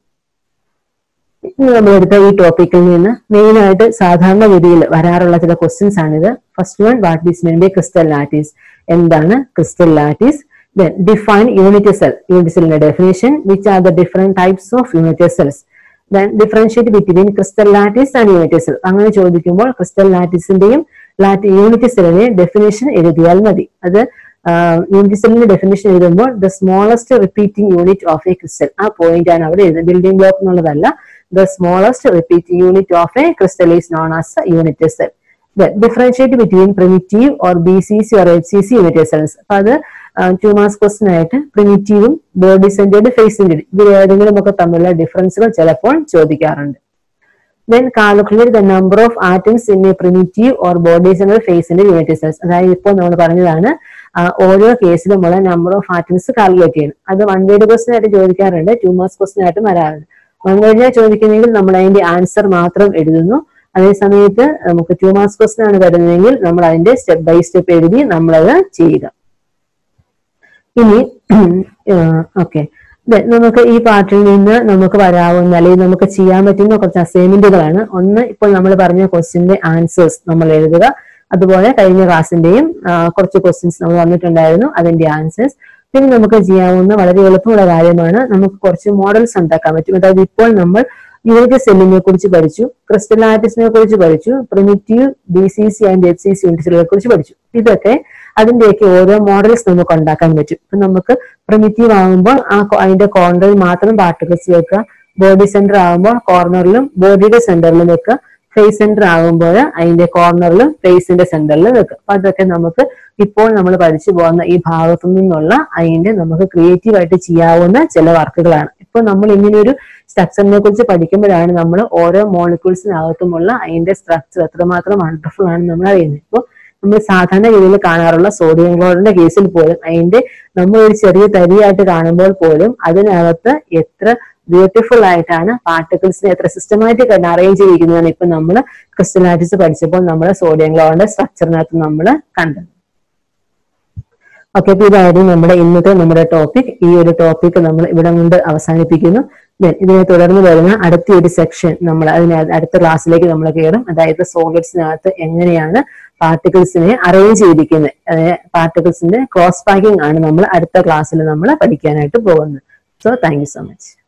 ഇന്ന് നമ്മളെടുത്ത ഈ ടോപ്പിക്കിൽ നിന്ന് മെയിൻ ആയിട്ട് സാധാരണ ഗതിയിൽ വരാറുള്ള ചില ക്വസ്റ്റ്യൻസ് ആണിത് first one what is mean by crystal lattice എന്താണ് crystal lattice then define unity cell unity cell ന്റെ definition which are the different types of unity cells then differentiate between crystal lattice and unity cell അങ്ങനെ ചോദിക്കുമ്പോൾ crystal ലാറ്റിസിന്റെയും unity സെല്ലിന്റെ definition എഴുതിയാൽ മതി അത് unit സെല്ലിന്റെ ഡെഫിനേഷൻ എഴുതുമ്പോൾ the smallest repeating unit of a crystal ആ പോയിന്റ് ആണ് അവിടെ എഴുതുന്നത് ബിൽഡിംഗ് ബ്ലോക്ക് എന്നുള്ളതല്ല the smallest repeating unit of a crystal is known as unit cell differentiate between primitive or B C C or H C C unit cells അപ്പൊ അത് two marks question ആയിട്ട് പ്രിമിറ്റീവും body centred face centred ഇതിൽ ഏതെങ്കിലും ഒക്കെ തമ്മിലുള്ള ഡിഫറൻസുകൾ ചിലപ്പോൾ ചോദിക്കാറുണ്ട് then calculate the number of atoms in a primitive or body centre ഫേസിന്റെ യൂണിറ്റ് സെൽസ് അതായത് ഇപ്പോൾ നമ്മൾ പറഞ്ഞതാണ് ആ, ഓരോ കേസിലുമുള്ള നമ്പർ ഓഫ് ആറ്റംസ് കാൽക്കുലേറ്റ് ചെയ്യണം അത് വൺ വേഡ് ക്വസ്റ്റൻ ആയിട്ട് ചോദിക്കാറുണ്ട് ടു മാർക്സ് ക്വസ്റ്റൻ ആയിട്ട് വരാറുണ്ട് വൺ വേഡിനെ ചോദിക്കുന്നെങ്കിൽ നമ്മൾ അതിന്റെ ആൻസർ മാത്രം എഴുതുന്നു അതേ സമയത്ത് നമുക്ക് ടു മാർക്സ് ക്വസ്റ്റൻ ആണ് വരുന്നതെങ്കിൽ നമ്മൾ അതിന്റെ സ്റ്റെപ്പ് ബൈ സ്റ്റെപ്പ് എഴുതി നമ്മളത് ചെയ്യുക ഇനി ഓക്കെ നമുക്ക് ഈ പാർട്ടിൽ നിന്ന് നമുക്ക് വരാവുന്ന അല്ലെങ്കിൽ നമുക്ക് ചെയ്യാൻ പറ്റുന്ന കുറച്ച് അസൈൻമെന്റുകളാണ് ഒന്ന് ഇപ്പോൾ നമ്മൾ പറഞ്ഞ ക്വസ്റ്റ്യന്റെ ആൻസേഴ്സ് നമ്മൾ എഴുതുക അതുപോലെ കഴിഞ്ഞ ക്ലാസ്സിന്റെയും കുറച്ച് ക്വസ്റ്റ്യൻസ് നമ്മൾ വന്നിട്ടുണ്ടായിരുന്നു അതിന്റെ ആൻസേഴ്സ് പിന്നെ നമുക്ക് ചെയ്യാവുന്ന വളരെ എളുപ്പമുള്ള കാര്യമാണ് നമുക്ക് കുറച്ച് മോഡൽസ് ഉണ്ടാക്കാൻ പറ്റും അതായത് ഇപ്പോൾ നമ്മൾ യൂണിറ്റ് സെല്ലിനെ കുറിച്ച് പഠിച്ചു ക്രിസ്റ്റലാറ്റിസിനെ കുറിച്ച് പഠിച്ചു primitive B C C and H C C unit സെല്ലുകളെ കുറിച്ച് പഠിച്ചു ഇതൊക്കെ അതിന്റെയൊക്കെ ഓരോ മോഡൽസ് നമുക്ക് ഉണ്ടാക്കാൻ പറ്റും ഇപ്പൊ നമുക്ക് പ്രിമിറ്റീവ് ആകുമ്പോൾ ആ കോ- അതിന്റെ കോർണറിൽ മാത്രം പാർട്ടിക്കിൾസ് വെക്കുക ബോഡി സെന്റർ ആകുമ്പോൾ കോർണറിലും ബോഡിയുടെ സെന്ററിലും വെക്കുക ഫേസ് സെന്റർ ആകുമ്പോൾ അതിന്റെ കോർണറിലും ഫേസിന്റെ സെന്ററിലും വെക്കുക അപ്പൊ അതൊക്കെ നമുക്ക് ഇപ്പോൾ നമ്മൾ പഠിച്ചു പോകുന്ന ഈ ഭാഗത്തു നിന്നുള്ള അതിന്റെ നമുക്ക് ക്രിയേറ്റീവ് ആയിട്ട് ചെയ്യാവുന്ന ചില വർക്കുകളാണ് ഇപ്പൊ നമ്മൾ ഇങ്ങനെ ഒരു സ്ട്രക്ചറിനെ കുറിച്ച് പഠിക്കുമ്പോഴാണ് നമ്മൾ ഓരോ മോളിക്യൂൾസിനകത്തുമുള്ള അതിന്റെ സ്ട്രക്ചർ എത്രമാത്രം വണ്ടർഫുൾ ആണ് നമ്മൾ അറിയുന്നത് ഇപ്പോൾ നമ്മൾ സാധാരണ രീതിയിൽ കാണാറുള്ള സോഡിയം ക്ലോറിന്റെ കേസിൽ പോലും അതിന്റെ നമ്മൾ ഒരു ചെറിയ തരിയായിട്ട് കാണുമ്പോൾ പോലും അതിനകത്ത് എത്ര ബ്യൂട്ടിഫുൾ ആയിട്ടാണ് പാർട്ടിക്കിൾസിനെ എത്ര സിസ്റ്റമാറ്റിക് ആയിട്ട് അറേഞ്ച് ചെയ്തിരിക്കുന്നതാണ് ഇപ്പൊ നമ്മൾ ക്രിസ്റ്റലാറ്റിസ് പഠിച്ചപ്പോൾ നമ്മൾ സോഡിയം ക്ലോറിന്റെ സ്ട്രക്ചറിനകത്ത് നമ്മൾ കണ്ടത് ഓക്കെ അപ്പൊ ഇതായിരുന്നു നമ്മുടെ ഇന്നത്തെ നമ്മുടെ ടോപ്പിക് ഈ ഒരു ടോപ്പിക് നമ്മൾ ഇവിടെ കൊണ്ട് അവസാനിപ്പിക്കുന്നു Then ഇതിനെ തുടർന്ന് വരുന്ന അടുത്ത ഒരു സെക്ഷൻ നമ്മൾ അതിന് അടുത്ത ക്ലാസ്സിലേക്ക് നമ്മൾ കയറും അതായത് സോളിഡ്സിനകത്ത് എങ്ങനെയാണ് പാർട്ടിക്കിൾസിനെ അറേഞ്ച് ചെയ്തിരിക്കുന്നത് പാർട്ടിക്കിൾസിന്റെ ക്രോസ് പാക്കിംഗ് ആണ് നമ്മൾ അടുത്ത ക്ലാസ്സിൽ നമ്മൾ പഠിക്കാനായിട്ട് പോകുന്നത് so thank you so much